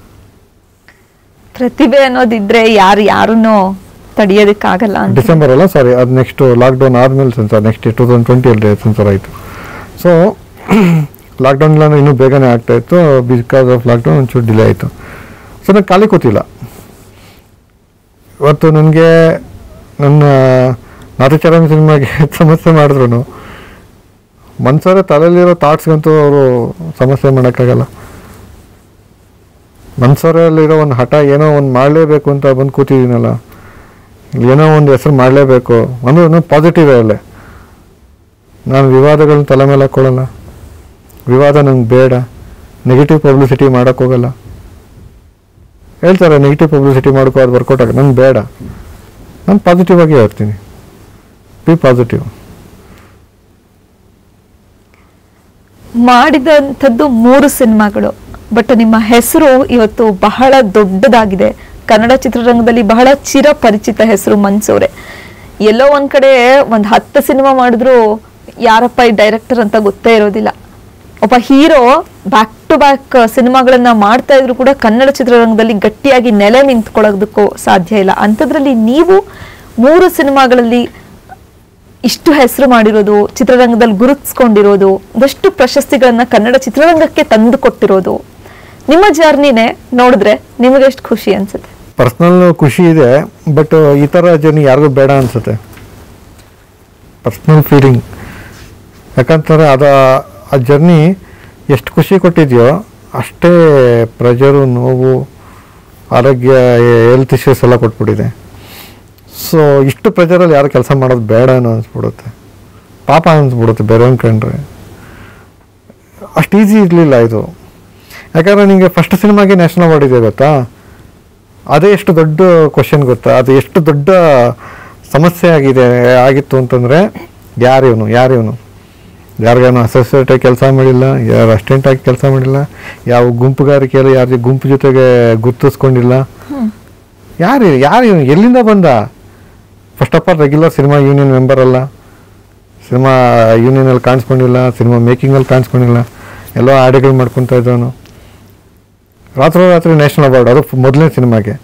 ಪ್ರತಿಭೆ ಅನ್ನೋದಿದ್ರೆ ಯಾರು ಯಾರನ್ನೂ ತಡೆಯೋದಕ್ಕಾಗಲ್ಲ ಅಂತ ಡಿಸೆಂಬರ್ ಅಲ್ಲ ಸಾರಿ ಅದು ನೆಕ್ಸ್ಟ್ ಲಾಕ್ಡೌನ್ ಆದಮೇಲೆ ಸೆನ್ಸಾರ್ ನೆಕ್ಸ್ಟ್ ಟೂ ತೌಸಂಡ್ ಟ್ವೆಂಟಿಯಲ್ಲಿ ಸೆನ್ಸಾರ್ ಆಯಿತು ಸೊ ಲಾಕ್ಡೌನ್ ಇಲ್ಲ ಇನ್ನೂ ಬೇಗನೆ ಆಗ್ತಾ ಇತ್ತು ಬಿಕಾಸ್ ಆಫ್ ಲಾಕ್ಡೌನ್ ಒಂಚೂರು ಡಿಲೇ ಆಯಿತು ಸೊ ನಾನು ಖಾಲಿ ಕೂತಿಲ್ಲ ಇವತ್ತು ನನಗೆ ನನ್ನ ನಾಟಚರಣ ಸಿನಿಮಾಗೆ ಸಮಸ್ಯೆ ಮಾಡಿದ್ರು ಮನ್ಸರೇ ತಲೆಯಲ್ಲಿರೋ ಥಾಟ್ಸ್ಗಂತೂ ಅವರು ಸಮಸ್ಯೆ ಮಾಡೋಕ್ಕಾಗಲ್ಲ ಮನ್ಸರಲ್ಲಿರೋ ಒಂದು ಹಠ ಏನೋ ಒಂದು ಮಾಡಲೇಬೇಕು ಅಂತ ಬಂದು ಕೂತಿದ್ದೀನಲ್ಲ ಏನೋ ಒಂದು ಹೆಸರು ಮಾಡಲೇಬೇಕು ಒಂದು ಪಾಸಿಟಿವ್ ಅಲ್ಲೇ ನಾನು ವಿವಾದಗಳನ್ನ ತಲೆ ಮೇಲೆ ಹಾಕ್ಕೊಳ್ಳಲ್ಲ ವಿವಾದ ನಂಗೆ ಬೇಡ ನೆಗೆಟಿವ್ ಪಬ್ಲಿಸಿಟಿ ಮಾಡೋಕ್ಕೆ ಹೋಗಲ್ಲ ಹೇಳ್ತಾರೆ ನೆಗೆಟಿವ್ ಪಬ್ಲಿಸಿಟಿ ಮಾಡ್ಕೋ ಅದು ವರ್ಕೌಟ್ ಆಗ ನಂಗೆ ಬೇಡ ನಾನು ಪಾಸಿಟಿವ್ ಆಗಿ ಹೇಳ್ತೀನಿ ಬಿ ಪಾಸಿಟಿವ್ ಮಾಡಿದಂಥದ್ದು ಮೂರು ಸಿನಿಮಾಗಳು ಬಟ್ ನಿಮ್ಮ ಹೆಸರು ಇವತ್ತು ಬಹಳ ದೊಡ್ಡದಾಗಿದೆ ಕನ್ನಡ ಚಿತ್ರರಂಗದಲ್ಲಿ ಬಹಳ ಚಿರಪರಿಚಿತ ಹೆಸರು ಮನ್ಸೂರೆ ಎಲ್ಲೋ ಒಂದ್ ಕಡೆ ಒಂದ್ ಹತ್ತು ಸಿನಿಮಾ ಮಾಡಿದ್ರು ಯಾರಪ್ಪ ಈ ಡೈರೆಕ್ಟರ್ ಅಂತ ಗೊತ್ತೇ ಇರೋದಿಲ್ಲ ಒಬ್ಬ ಹೀರೋ ಬ್ಯಾಕ್ ಟು ಬ್ಯಾಕ್ ಸಿನಿಮಾಗಳನ್ನ ಮಾಡ್ತಾ ಇದ್ರು ಕೂಡ ಕನ್ನಡ ಚಿತ್ರರಂಗದಲ್ಲಿ ಗಟ್ಟಿಯಾಗಿ ನೆಲೆ ನಿಂತ್ಕೊಳ್ಳೋದಕ್ಕೂ ಸಾಧ್ಯ ಇಲ್ಲ ಅಂಥದ್ರಲ್ಲಿ ನೀವು ಮೂರು ಸಿನಿಮಾಗಳಲ್ಲಿ ಇಷ್ಟು ಹೆಸರು ಮಾಡಿರೋದು ಚಿತ್ರರಂಗದಲ್ಲಿ ಗುರುತಿಸ್ಕೊಂಡಿರೋದು ಒಂದಷ್ಟು ಪ್ರಶಸ್ತಿಗಳನ್ನ ಕನ್ನಡ ಚಿತ್ರರಂಗಕ್ಕೆ ತಂದು ಕೊಟ್ಟಿರೋದು ನಿಮ್ಮ ಜರ್ನಿನೇ ನೋಡಿದ್ರೆ ನಿಮಗೆ ಎಷ್ಟು ಖುಷಿ ಅನ್ಸುತ್ತೆ ಪರ್ಸ್ನಲ್ ಖುಷಿ ಇದೆ ಬಟ್ ಈ ಥರ ಜರ್ನಿ ಯಾರಿಗೂ ಬೇಡ ಅನಿಸುತ್ತೆ ಪರ್ಸ್ನಲ್ ಫೀಲಿಂಗ್ ಯಾಕಂತಾರೆ ಅದ ಆ ಜರ್ನಿ ಎಷ್ಟು ಖುಷಿ ಕೊಟ್ಟಿದೆಯೋ ಅಷ್ಟೇ ಪ್ರೆಷರು ನೋವು ಆರೋಗ್ಯ ಹೆಲ್ತ್ ಇಶ್ಯೂಸ್ ಎಲ್ಲ ಕೊಟ್ಬಿಟ್ಟಿದೆ ಸೊ ಇಷ್ಟು ಪ್ರೆಷರಲ್ಲಿ ಯಾರು ಕೆಲಸ ಮಾಡೋದು ಬೇಡ ಅನ್ನೋ ಅನಿಸ್ಬಿಡುತ್ತೆ ಪಾಪ ಅನಿಸ್ಬಿಡುತ್ತೆ ಬೇರೆಯವ್ನ ಕಂಡ್ರೆ ಅಷ್ಟು ಈಸಿ ಇರಲಿಲ್ಲ ಇದು ಯಾಕಂದರೆ ನಿಮಗೆ ಫಸ್ಟ್ ಸಿನಿಮಾಗೆ ನ್ಯಾಷನಲ್ ಅವಾರ್ಡ್ ಇದೆ ಗೊತ್ತಾ ಅದೇ ಎಷ್ಟು ದೊಡ್ಡ ಕ್ವಶನ್ ಗೊತ್ತಾ ಅದು ಎಷ್ಟು ದೊಡ್ಡ ಸಮಸ್ಯೆ ಆಗಿದೆ ಆಗಿತ್ತು ಅಂತಂದರೆ ಯಾರು ಇವನು ಯಾರು ಇವನು ಯಾರಿಗೇನು ಅಸೋಸಿಯೇಟ್ ಆಗಿ ಕೆಲಸ ಮಾಡಿಲ್ಲ ಯಾರು ಅಸ್ಟೆಂಟ್ ಆಗಿ ಕೆಲಸ ಮಾಡಿಲ್ಲ ಯಾವ ಗುಂಪುಗಾರಿಕೆಯಲ್ಲಿ ಯಾರ ಗುಂಪು ಜೊತೆಗೆ ಗುರ್ತಿಸ್ಕೊಂಡಿಲ್ಲ ಯಾರು ಯಾರು ಇವನು ಎಲ್ಲಿಂದ ಬಂದ first of all regular cinema union member ಅಲ್ಲ ಸಿನಿಮಾ ಯೂನಿಯನಲ್ಲಿ ಕಾಣಿಸ್ಕೊಂಡಿಲ್ಲ ಸಿನಿಮಾ ಮೇಕಿಂಗಲ್ಲಿ ಕಾಣಿಸ್ಕೊಂಡಿಲ್ಲ ಎಲ್ಲೋ ಆಡಿಗಳು ಮಾಡ್ಕೊತಾ ಇದ್ದವನು ರಾತ್ರಿ ನ್ಯಾಷನಲ್ ಅವಾರ್ಡ್ ಅದು ಮೊದಲನೇ ಸಿನಿಮಾಗೆ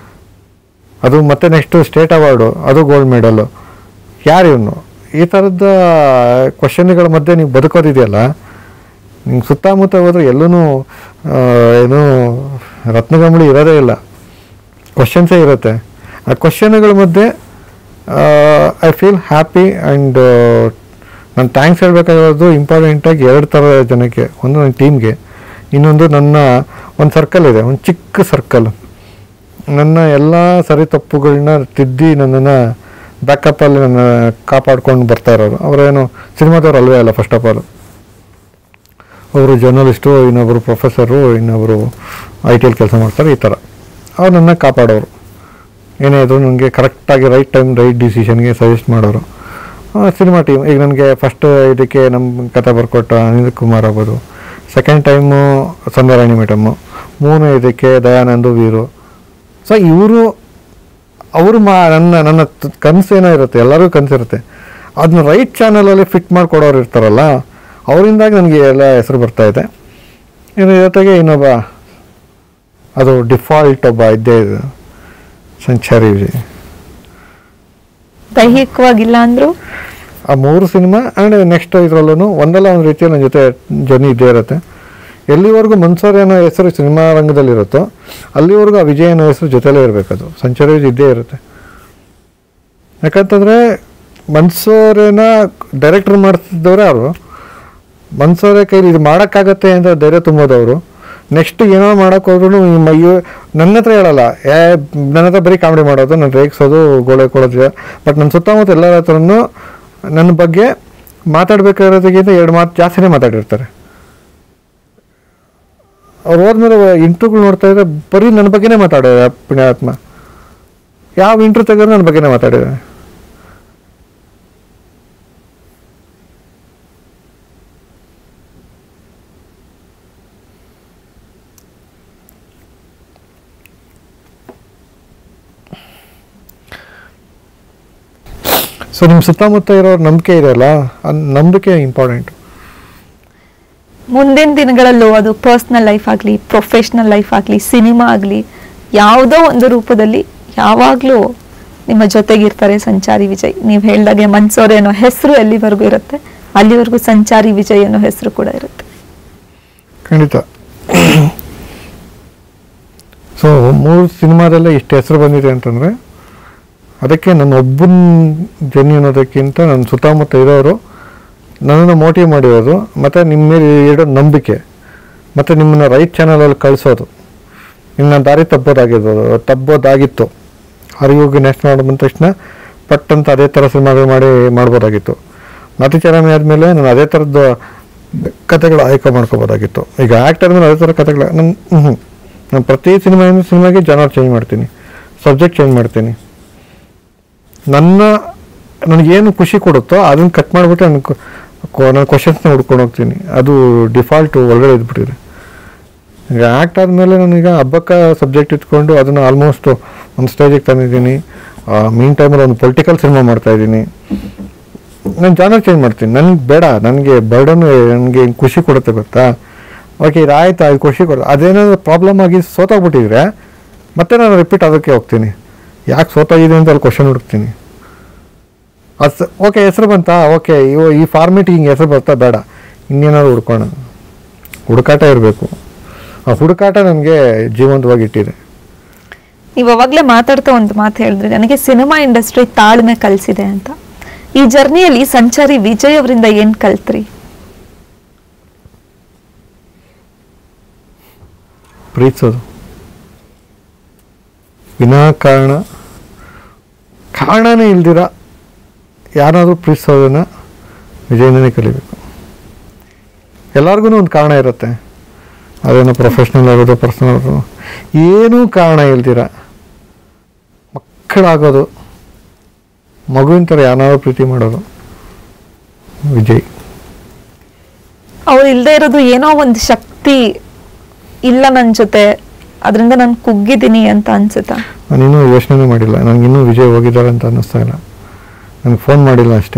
ಅದು ಮತ್ತೆ ನೆಕ್ಸ್ಟು ಸ್ಟೇಟ್ ಅವಾರ್ಡು ಅದು ಗೋಲ್ಡ್ ಮೆಡಲು ಯಾರು ಇವನು ಈ ಥರದ ಕ್ವಶನ್ಗಳ ಮಧ್ಯೆ ನೀವು ಬದುಕೋದಿದೆಯಲ್ಲ ನಿಂಗೆ ಸುತ್ತಮುತ್ತ ಹೋದ್ರೆ ಎಲ್ಲೂ ಏನು ರತ್ನಗಂಬಳಿ ಇರೋದೇ ಇಲ್ಲ ಕ್ವಶನ್ಸೇ ಇರುತ್ತೆ ಆ ಕ್ವಶನ್ಗಳ ಮಧ್ಯೆ ಐ ಫೀಲ್ ಹ್ಯಾಪಿ ಆ್ಯಂಡ್ ನಾನು ಥ್ಯಾಂಕ್ಸ್ ಹೇಳಬೇಕಾಗಿರೋದು ಇಂಪಾರ್ಟೆಂಟಾಗಿ ಎರಡು ಥರ ಜನಕ್ಕೆ ಒಂದು ನನ್ನ ಟೀಮ್ಗೆ ಇನ್ನೊಂದು ನನ್ನ ಒಂದು ಸರ್ಕಲ್ ಇದೆ ಒಂದು ಚಿಕ್ಕ ಸರ್ಕಲ್ ನನ್ನ ಎಲ್ಲ ಸರಿ ತಪ್ಪುಗಳನ್ನ ತಿದ್ದಿ ನನ್ನನ್ನು ಬ್ಯಾಕಪ್ಪಲ್ಲಿ ನನ್ನ ಕಾಪಾಡ್ಕೊಂಡು ಬರ್ತಾ ಇರೋರು ಅವರೇನು ಸಿನಿಮಾದವ್ರು ಅಲ್ವೇ ಅಲ್ಲ ಫಸ್ಟ್ ಆಫ್ ಆಲ್ ಒಬ್ಬರು ಜರ್ನಲಿಸ್ಟು ಇನ್ನೊಬ್ಬರು ಪ್ರೊಫೆಸರು ಇನ್ನೊಬ್ಬರು ಐ ಟಿಯಲ್ಲಿ ಕೆಲಸ ಮಾಡ್ತಾರೆ ಈ ಥರ ಅವ್ರು ನನ್ನ ಕಾಪಾಡೋರು ಏನೇ ಇದ್ರು ನನಗೆ ಕರೆಕ್ಟಾಗಿ ರೈಟ್ ಟೈಮ್ ರೈಟ್ ಡಿಸಿಷನ್ಗೆ ಸಜೆಸ್ಟ್ ಮಾಡೋರು ಸಿನಿಮಾ ಟೀಮ್ ಈಗ ನನಗೆ ಫಸ್ಟ್ ಇದಕ್ಕೆ ನಮ್ಮ ಕತೆ ಬರ್ಕೊಟ್ಟ ಅನಿಲ್ ಕುಮಾರ್ ಆಗ್ಬೋದು ಸೆಕೆಂಡ್ ಟೈಮು ಸಂಧ್ಯಾರಾಣಿ ಮೇಡಮ್ಮು ಮೂರನೇ ಇದಕ್ಕೆ ದಯಾನಂದು ವೀರು ಸೊ ಇವರು ಅವರು ಮಾ ನನ್ನ ನನ್ನ ತ- ಕನಸು ಏನೋ ಇರುತ್ತೆ ಎಲ್ಲರಿಗೂ ಕನಸಿರುತ್ತೆ ಅದನ್ನ ರೈಟ್ ಚಾನಲಲ್ಲಿ ಫಿಟ್ ಮಾಡಿಕೊಡೋರು ಇರ್ತಾರಲ್ಲ ಅವರಿಂದಾಗಿ ನನಗೆ ಎಲ್ಲ ಹೆಸರು ಬರ್ತಾ ಇದೆ ಇನ್ನು ಜೊತೆಗೆ ಇನ್ನೊಬ್ಬ ಅದು ಡಿಫಾಲ್ಟ್ ಒಬ್ಬ ಇದ್ದೇ ಇದೆ ಸಂಚಾರಿ ವಿಜಯ್ ದೈಹಿಕವಾಗಿಲ್ಲ ಅಂದ್ರು ಆ ಮೂರು ಸಿನಿಮಾ ಆ್ಯಂಡ್ ನೆಕ್ಸ್ಟ್ ಇದರಲ್ಲೂ ಒಂದಲ್ಲ ಒಂದು ರೀತಿಯಲ್ಲಿ ನನ್ನ ಜೊತೆ ಜರ್ನಿ ಇದ್ದೇ ಇರುತ್ತೆ ಎಲ್ಲಿವರೆಗೂ ಮನ್ಸೂರ್ ಅನ್ನೋ ಹೆಸರು ಸಿನಿಮಾ ರಂಗದಲ್ಲಿರುತ್ತೋ ಅಲ್ಲಿವರೆಗೂ ಆ ವಿಜಯ್ ಅನ್ನೋ ಹೆಸರು ಜೊತೆಲೇ ಇರಬೇಕದು ಸಂಚಾರಿ ವಿಜಯ್ ಇದ್ದೇ ಇರುತ್ತೆ ಯಾಕಂತಂದರೆ ಮನ್ಸೂರೇನ ಡೈರೆಕ್ಟ್ರ್ ಮಾಡ್ತಿದ್ದವ್ರೆ ಅವರು ಮನ್ಸೂರೇ ಕೈಲಿ ಇದು ಮಾಡೋಕ್ಕಾಗತ್ತೆ ಅಂತ ಧೈರ್ಯ ತುಂಬೋದವರು ನೆಕ್ಸ್ಟ್ ಏನೋ ಮಾಡೋಕೆ ಹೋದ್ರು ನನ್ನ ಹತ್ರ ಹೇಳಲ್ಲ ಏ ನನ್ನ ಹತ್ರ ಬರೀ ಕಾಮಿಡಿ ಮಾಡೋದು ನಾನು ರೇಗಿಸೋದು ಗೋಳೆ ಕೊಡೋದು ಬಟ್ ನನ್ನ ಸುತ್ತಮುತ್ತ ಎಲ್ಲರ ಹತ್ರನೂ ನನ್ನ ಬಗ್ಗೆ ಮಾತಾಡ್ಬೇಕಾಗಿರೋದಕ್ಕಿಂತ ಎರಡು ಮಾತು ಜಾಸ್ತಿನೇ ಮಾತಾಡಿರ್ತಾರೆ ಅವ್ರು ಹೋದ್ಮೇಲೆ ಇಂಟ್ರ್ಯೂಗಳು ನೋಡ್ತಾ ಇದ್ರೆ ಬರೀ ನನ್ನ ಬಗ್ಗೆನೇ ಮಾತಾಡೋದು ಪುಣ್ಯಾತ್ಮ ಯಾವ ಇಂಟ್ರ್ಯೂ ತೆಗೆದ್ರು ನನ್ನ ಬಗ್ಗೆನೇ ಮಾತಾಡಿದ್ದಾರೆ ಸೊ ನಿಮ್ಮ ಸುತ್ತಮುತ್ತ ಇರೋ ನಂಬಿಕೆ ಇದೆಯಲ್ಲ ಆ ನಂಬಿಕೆ ಇಂಪಾರ್ಟೆಂಟ್ ಮುಂದಿನ ದಿನಗಳಲ್ಲೂ ಅದು ಪರ್ಸ್ನಲ್ ಲೈಫ್ ಆಗಲಿ ಪ್ರೊಫೆಷ್ನಲ್ ಲೈಫ್ ಆಗಲಿ ಸಿನಿಮಾ ಆಗಲಿ ಯಾವುದೋ ಒಂದು ರೂಪದಲ್ಲಿ ಯಾವಾಗಲೂ ನಿಮ್ಮ ಜೊತೆಗಿರ್ತಾರೆ ಸಂಚಾರಿ ವಿಜಯ್ ನೀವು ಹೇಳ್ದಾಗೆ ಮನ್ಸೋರೆ ಅನ್ನೋ ಹೆಸರು ಎಲ್ಲಿವರೆಗೂ ಇರುತ್ತೆ ಅಲ್ಲಿವರೆಗೂ ಸಂಚಾರಿ ವಿಜಯ್ ಅನ್ನೋ ಹೆಸರು ಕೂಡ ಇರುತ್ತೆ ಖಂಡಿತ ಸೊ ಮೂರು ಸಿನಿಮಾದಲ್ಲೇ ಇಷ್ಟು ಹೆಸರು ಬಂದಿದೆ ಅಂತಂದರೆ ಅದಕ್ಕೆ ನನ್ನ ಒಬ್ಬನ ಜರ್ನಿ ಅನ್ನೋದಕ್ಕಿಂತ ನನ್ನ ಸುತ್ತಮುತ್ತ ಇರೋರು ನನ್ನನ್ನು ಮೋಟಿವ್ ಮಾಡಿರೋದು ಮತ್ತು ನಿಮ್ಮ ಮೇಲೆ ಇಡೋ ನಂಬಿಕೆ ಮತ್ತು ನಿಮ್ಮನ್ನು ರೈಟ್ ಚಾನಲಲ್ಲಿ ಕಳಿಸೋದು ನಿಮ್ಮನ್ನ ದಾರಿ ತಬ್ಬೋದಾಗಿರ್ಬೋದು ತಬ್ಬೋದಾಗಿತ್ತು ಅರಿವಿಗೆ ನೆಕ್ಸ್ಟ್ ಮಾಡಿ ಬಂದ ತಕ್ಷಣ ಪಟ್ ಅಂತ ಅದೇ ಥರ ಸಿನಿಮಾಗಳು ಮಾಡಿ ಮಾಡ್ಬೋದಾಗಿತ್ತು ನಟಿ ಚರಾಮಿ ಆದಮೇಲೆ ನಾನು ಅದೇ ಥರದ್ದು ಕತೆಗಳು ಆಯ್ಕೆ ಮಾಡ್ಕೋಬೋದಾಗಿತ್ತು ಈಗ ಆ್ಯಕ್ಟರ್ ಮೇಲೆ ಅದೇ ಥರ ಕತೆಗಳು ನನ್ನ ಹ್ಞೂ ನಾನು ಪ್ರತಿ ಸಿನಿಮಾಯಿಂದ ಸಿನಿಮಾಗೆ ಜನರ್ ಚೇಂಜ್ ಮಾಡ್ತೀನಿ ಸಬ್ಜೆಕ್ಟ್ ಚೇಂಜ್ ಮಾಡ್ತೀನಿ ನನ್ನ ನನಗೇನು ಖುಷಿ ಕೊಡುತ್ತೋ ಅದನ್ನು ಕಟ್ ಮಾಡಿಬಿಟ್ಟು ನನಗೆ ನಾನು ಕ್ವಶನ್ಸ್ನ ಹುಡ್ಕೊಂಡು ಹೋಗ್ತೀನಿ ಅದು ಡಿಫಾಲ್ಟು ಒಳಗಡೆ ಇದ್ಬಿಟ್ಟಿದೆ ಈಗ ಆ್ಯಕ್ಟ್ ಆದಮೇಲೆ ನಾನೀಗ ಹಬ್ಬಕ್ಕೆ ಸಬ್ಜೆಕ್ಟ್ ಇಟ್ಕೊಂಡು ಅದನ್ನು ಆಲ್ಮೋಸ್ಟ್ ಒಂದು ಸ್ಟೇಜಿಗೆ ತಂದಿದ್ದೀನಿ ಮೀನ್ ಟೈಮಲ್ಲಿ ಒಂದು ಪೊಲಿಟಿಕಲ್ ಸಿನಿಮಾ ಮಾಡ್ತಾಯಿದ್ದೀನಿ ನಾನು ಜಾನರ್ ಚೇಂಜ್ ಮಾಡ್ತೀನಿ ನನಗೆ ಬೇಡ ನನಗೆ ಬರ್ಡನ್ ನನಗೆ ಖುಷಿ ಕೊಡುತ್ತೆ ಗೊತ್ತಾ ಓಕೆ ಇದು ಆಯ್ತು ಅದು ಖುಷಿ ಕೊಡುತ್ತೆ ಅದೇನಾದ್ರು ಪ್ರಾಬ್ಲಮ್ ಆಗಿ ಸೋತೋಗ್ಬಿಟ್ಟಿದ್ರೆ ಮತ್ತೆ ನಾನು ರಿಪೀಟ್ ಅದಕ್ಕೆ ಹೋಗ್ತೀನಿ ಯಾಕೆ ಸೋತಾಗಿದೆ ಅಂತ ಅಲ್ಲಿ ಕ್ವಶನ್ ಹುಡುಕ್ತೀನಿ ಅದು ಓಕೆ ಹೆಸರು ಬಂತಾ ಓಕೆ ಇವು ಈ ಫಾರ್ಮೇಟ್ ಹಿಂಗೆ ಹೆಸರು ಬರ್ತಾ ಬೇಡ ಇನ್ನೇನಾದ್ರು ಹುಡ್ಕೋಣ ಹುಡುಕಾಟ ಇರಬೇಕು ಆ ಹುಡುಕಾಟ ನನಗೆ ಜೀವಂತವಾಗಿ ಇಟ್ಟಿದೆ ನೀವು ಅವಾಗಲೇ ಮಾತಾಡ್ತಾ ಒಂದು ಮಾತು ಹೇಳಿದ್ರಿ ನನಗೆ ಸಿನಿಮಾ ಇಂಡಸ್ಟ್ರಿ ತಾಳ್ಮೆ ಕಲಿಸಿದೆ ಅಂತ ಈ ಜರ್ನಿಯಲ್ಲಿ ಸಂಚಾರಿ ವಿಜಯ್ ಅವರಿಂದ ಏನ್ ಕಲ್ತ್ರಿ ಪ್ರೀತಿಸೋದು ವಿನಾಕಾರಣ ಕಾರಣನೇ ಇಲ್ದಿರ ಯಾರಾದರೂ ಪ್ರೀತಿಸೋದನ್ನು ವಿಜಯನೇ ಕಲಿಬೇಕು ಎಲ್ಲರಿಗೂ ಒಂದು ಕಾರಣ ಇರುತ್ತೆ ಅದೇನೋ ಪ್ರೊಫೆಷ್ನಲ್ ಆಗೋದು ಪರ್ಸನಲ್ ಆಗೋದು ಏನೂ ಕಾರಣ ಇಲ್ದಿರ ಮಕ್ಕಳಾಗೋದು ಮಗುವಿನ ಥರ ಯಾರು ಪ್ರೀತಿ ಮಾಡೋದು ವಿಜಯ್ ಅವ್ರು ಇಲ್ದೇ ಇರೋದು ಏನೋ ಒಂದು ಶಕ್ತಿ ಇಲ್ಲ ನನ್ನ ಜೊತೆ ಅದರಿಂದ ನಾನು ಕುಗ್ಗಿದ್ದೀನಿ ಅಂತ ಅನ್ಸುತ್ತಾ ನಾನಿನ್ನೂ ಯೋಚನೆ ಮಾಡಿಲ್ಲ ನನಗಿನ್ನೂ ವಿಜಯ್ ಹೋಗಿದ್ದಾರೆ ಅಂತ ಅನ್ನಿಸ್ತಾ ಇಲ್ಲ ನನಗೆ ಫೋನ್ ಮಾಡಿಲ್ಲ ಅಷ್ಟೇ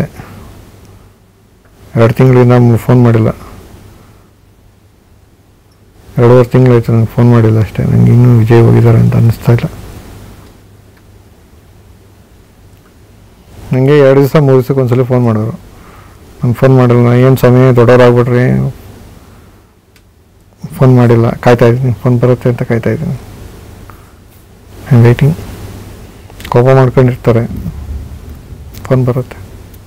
ಎರಡು ತಿಂಗಳಿಂದ ಫೋನ್ ಮಾಡಿಲ್ಲ ಎರಡೂವರೆ ತಿಂಗಳಾಯ್ತು ನನಗೆ ಫೋನ್ ಮಾಡಿಲ್ಲ ಅಷ್ಟೇ ನನಗೆ ಇನ್ನೂ ವಿಜಯ್ ಹೋಗಿದ್ದಾರೆ ಅಂತ ಅನ್ನಿಸ್ತಾ ಇಲ್ಲ ನನಗೆ ಎರಡು ದಿವಸ ಮೂರು ದಿವಸಕ್ಕೆ ಒಂದ್ಸಲ ಫೋನ್ ಮಾಡೋರು ನಾನು ಫೋನ್ ಮಾಡಿಲ್ಲ ನಾನು ಏನು ಸಮಯ ದೊಡ್ಡವರಾಗ್ಬಿಟ್ರಿ ಫೋನ್ ಮಾಡಿಲ್ಲ ಕಾಯ್ತಾ ಇದ್ದೀನಿ ಫೋನ್ ಬರುತ್ತೆ ಅಂತ ಕಾಯ್ತಾ ಇದ್ದೀನಿ ಐ ವೇಟಿಂಗ್ ಕೋಪ ಮಾಡ್ಕೊಂಡಿರ್ತಾರೆ ಫೋನ್ ಬರುತ್ತೆ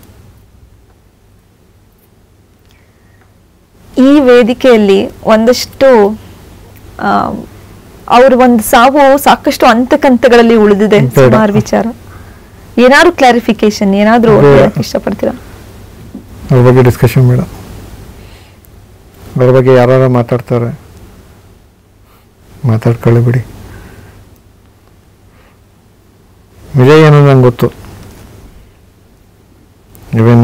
ಈ ವೇದಿಕೆಯಲ್ಲಿ ಒಂದಷ್ಟು ಆ, ಅವ್ರ ಒಂದು ಸಾವು ಸಾಕಷ್ಟು ಹಂತಕಂತಗಳಲ್ಲಿ ಉಳಿದಿದೆ ಬೇಡ. ಸುಮಾರು ವಿಚಾರ ಏನಾದ್ರು ಕ್ಲಾರಿಫಿಕೇಶನ್ ಏನಾದ್ರು ಬೇಡ. ಹೇಳಕ್ ಇಷ್ಟಪಡ್ತೀರಾ ಅದ್ರ ಬಗ್ಗೆ ಡಿಸ್ಕಷನ್ ಬೇಡ ಅದ್ರ ಬಗ್ಗೆ ಯಾರು ಮಾತಾಡ್ತಾರೆ ಮಾತಾಡ್ಕೊಳ್ಳಿ ಬಿಡಿ ವಿಜಯ್ ಏನೋ ನಂಗೆ ಗೊತ್ತು ಇವನ್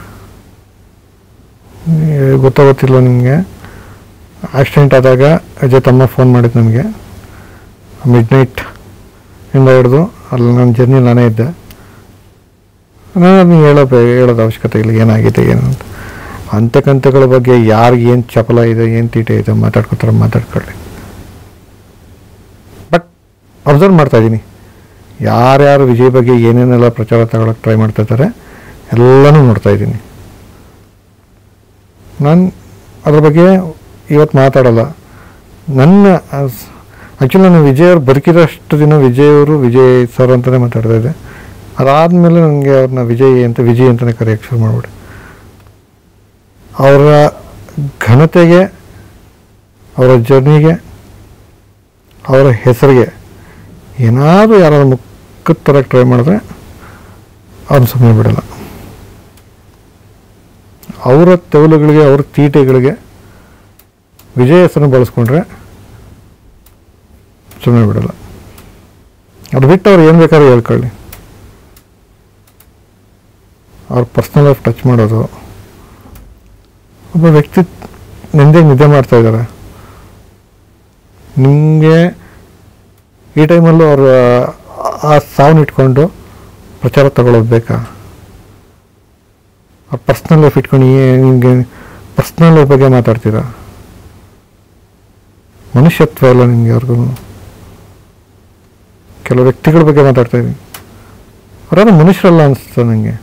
ಗೊತ್ತೋ ಗೊತ್ತಿಲ್ಲ ನಿಮಗೆ ಆಕ್ಸಿಡೆಂಟ್ ಆದಾಗ ಅಜಯ್ ತಮ್ಮ ಫೋನ್ ಮಾಡಿದ್ದು ನನಗೆ ಮಿಡ್ ನೈಟ್ ಇಂದ ಹಿಡಿದು ಅಲ್ಲಿ ನನ್ನ ಜರ್ನಿ ನಾನೇ ಇದ್ದೆ ನಾನು ಅದನ್ನ ಹೇಳೋ ಹೇಳೋದು ಅವಶ್ಯಕತೆ ಇಲ್ಲ ಏನಾಗಿದೆ ಏನು ಅಂತ ಹಂತಕಂತಗಳ ಬಗ್ಗೆ ಯಾರಿಗೆ ಏನು ಚಪಲ ಇದೆ ಏನು ತೀಟೆ ಇದೆ ಮಾತಾಡ್ಕೊತಾರೆ ಮಾತಾಡ್ಕೊಳ್ಳಿ ಬಟ್ ಅಬ್ಸರ್ವ್ ಮಾಡ್ತಾ ಇದ್ದೀನಿ ಯಾರ್ಯಾರು ವಿಜಯ್ ಬಗ್ಗೆ ಏನೇನೆಲ್ಲ ಪ್ರಚಾರ ತಗೊಳಕ್ಕೆ ಟ್ರೈ ಮಾಡ್ತಾ ಇದ್ದಾರೆ ಎಲ್ಲನೂ ನೋಡ್ತಾ ಇದ್ದೀನಿ ನಾನು ಅದ್ರ ಬಗ್ಗೆ ಇವತ್ತು ಮಾತಾಡಲ್ಲ ನನ್ನ ಆ್ಯಕ್ಚುಲಿ ನಾನು ವಿಜಯ್ ಅವ್ರು ಬದುಕಿರೋಷ್ಟು ದಿನ ವಿಜಯ್ ಅವರು ವಿಜಯ್ ಸರ್ ಅಂತಲೇ ಮಾತಾಡ್ತಾ ಇದ್ದೆ ಅದಾದಮೇಲೆ ನನಗೆ ಅವ್ರನ್ನ ವಿಜಯ್ ಅಂತ ವಿಜಯ್ ಅಂತಲೇ ಕರೆಯೋಕ್ಕೆ ಶುರು ಮಾಡಿಬಿಟ್ಟೆ ಅವರ ಘನತೆಗೆ ಅವರ ಜರ್ನಿಗೆ ಅವರ ಹೆಸರಿಗೆ ಏನಾದರೂ ಯಾರಾದ್ರು ಮುಖದ ಥರ ಟ್ರೈ ಮಾಡಿದ್ರೆ ಅವ್ನು ಸುಮ್ಮನೆ ಬಿಡಲ್ಲ ಅವರ ತೆವಲುಗಳಿಗೆ ಅವ್ರ ತೀಟೆಗಳಿಗೆ ವಿಜಯ ಹೆಸರನ್ನು ಬಳಸ್ಕೊಂಡ್ರೆ ಸುಮ್ಮನೆ ಬಿಡಲ್ಲ ಅದು ಬಿಟ್ಟು ಅವ್ರು ಏನು ಬೇಕಾದ್ರೂ ಹೇಳ್ಕೊಳ್ಳಿ ಅವ್ರ ಪರ್ಸ್ನಲ್ ಲೈಫ್ ಟಚ್ ಮಾಡೋದು ಒಬ್ಬ ವ್ಯಕ್ತಿ ನೆಮ್ಮದಿಯಾಗಿ ನಿದ್ದೆ ಮಾಡ್ತಾ ಇದ್ದಾರೆ ನಿಮಗೆ ಈ ಟೈಮಲ್ಲೂ ಅವರು ಆ ಸಾವನ್ನ ಇಟ್ಕೊಂಡು ಪ್ರಚಾರ ತಗೊಳ್ಳೋದು ಬೇಕಾ ಆ ಪರ್ಸ್ನಲ್ ಲೈಫ್ ಇಟ್ಕೊಂಡು ನಿಮಗೆ ಪರ್ಸ್ನಲ್ ಲೈಫ್ ಬಗ್ಗೆ ಮಾತಾಡ್ತೀರಾ ಮನುಷ್ಯತ್ವ ಇಲ್ಲ ನಿಮಗೆ ಅವ್ರಿಗೂ ಕೆಲವು ವ್ಯಕ್ತಿಗಳ ಬಗ್ಗೆ ಮಾತಾಡ್ತಾ ಇದ್ದೀನಿ ಅವರಾದ್ರೂ ಮನುಷ್ಯರಲ್ಲ ಅನಿಸ್ತದೆ ನನಗೆ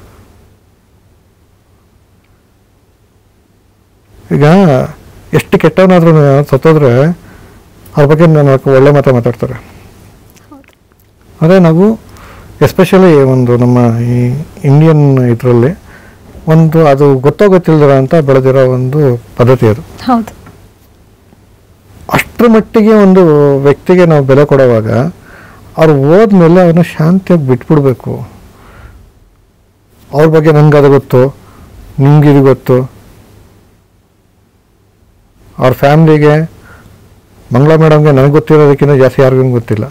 ಈಗ ಎಷ್ಟು ಕೆಟ್ಟವನಾದ್ರೂ ಸತ್ತೋದ್ರೆ ಅವ್ರ ಬಗ್ಗೆ ನಾನು ಒಳ್ಳೆ ಮಾತೇ ಮಾತಾಡ್ತಾರೆ ಅದೇ ನಾವು ಎಸ್ಪೆಷಲಿ ಒಂದು ನಮ್ಮ ಈ ಇಂಡಿಯನ್ ಇದರಲ್ಲಿ ಒಂದು ಅದು ಗೊತ್ತೋ ಗೊತ್ತಿಲ್ಲದಿರ ಅಂತ ಬೆಳೆದಿರೋ ಒಂದು ಪದ್ಧತಿ ಅದು ಹೌದು ಅಷ್ಟರ ಮಟ್ಟಿಗೆ ಒಂದು ವ್ಯಕ್ತಿಗೆ ನಾವು ಬೆಲೆ ಕೊಡುವಾಗ ಅವ್ರು ಹೋದ್ಮೇಲೆ ಅವ್ರನ್ನ ಶಾಂತಿಯಾಗಿ ಬಿಟ್ಬಿಡ್ಬೇಕು ಅವ್ರ ಬಗ್ಗೆ ನಂಗೆ ಅದು ಗೊತ್ತು ನಿಮ್ಗೆ ಇದು ಗೊತ್ತು ಅವ್ರ ಫ್ಯಾಮ್ಲಿಗೆ ಮಂಗಳ ಮೇಡಮ್ಗೆ ನನಗೆ ಗೊತ್ತಿರೋದಕ್ಕಿಂತ ಜಾಸ್ತಿ ಯಾರಿಗೂ ಗೊತ್ತಿಲ್ಲ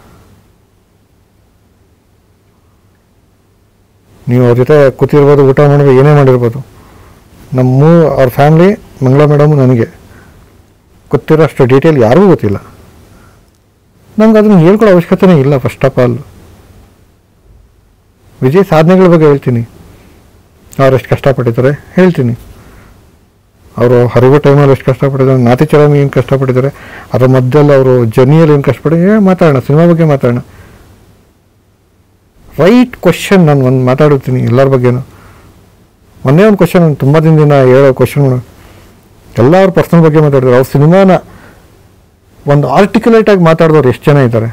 ನೀವು ಅವ್ರ ಜೊತೆ ಕೂತಿರ್ಬೋದು ಊಟ ಮಾಡಿದ್ರೆ ಏನೇ ಮಾಡಿರ್ಬೋದು ನಮ್ಮ ಅವ್ರ ಫ್ಯಾಮ್ಲಿ ಮಂಗಳ ಮೇಡಮ್ ನನಗೆ ಗೊತ್ತಿರೋ ಅಷ್ಟು ಡೀಟೇಲ್ ಯಾರಿಗೂ ಗೊತ್ತಿಲ್ಲ ನಂಗೆ ಅದನ್ನು ಹೇಳ್ಕೊಳ್ಳೋ ಅವಶ್ಯಕತೆನೇ ಇಲ್ಲ ಫಸ್ಟ್ ಆಫ್ ಆಲ್ ವಿಜಯ್ ಸಾಧನೆಗಳ ಬಗ್ಗೆ ಹೇಳ್ತೀನಿ ಅವ್ರು ಎಷ್ಟು ಕಷ್ಟಪಟ್ಟಿದ್ದಾರೆ ಹೇಳ್ತೀನಿ ಅವರು ಹರಿವು ಟೈಮಲ್ಲಿ ಎಷ್ಟು ಕಷ್ಟಪಟ್ಟಿದ್ದಾರೆ ನಾತಿ ಚರಮಿ ಏನು ಕಷ್ಟಪಟ್ಟಿದ್ದಾರೆ ಅದ್ರ ಮಧ್ಯದಲ್ಲಿ ಅವರು ಜರ್ನಿಯಲ್ಲಿ ಏನು ಕಷ್ಟಪಡಿ ಏ, ಮಾತಾಡೋಣ ಸಿನಿಮಾ ಬಗ್ಗೆ ಮಾತಾಡೋಣ ರೈಟ್ ಕ್ವಶನ್ ನಾನು ಒಂದು ಮಾತಾಡುತ್ತೀನಿ ಎಲ್ಲರ ಬಗ್ಗೆನೂ ಒಂದೇ ಒಂದು ಕ್ವಶನ್ ನಾನು ತುಂಬ ದಿನದಿಂದ ಹೇಳೋ ಕ್ವಶನ್ಗಳು ಎಲ್ಲ ಅವ್ರ ಪರ್ಸನಲ್ ಬಗ್ಗೆ ಮಾತಾಡಿದ್ರು ಅವ್ರ ಸಿನಿಮಾನ ಒಂದು ಆರ್ಟಿಕ್ಯುಲೇಟ್ ಆಗಿ ಮಾತಾಡಿದವ್ರು ಎಷ್ಟು ಜನ ಇದ್ದಾರೆ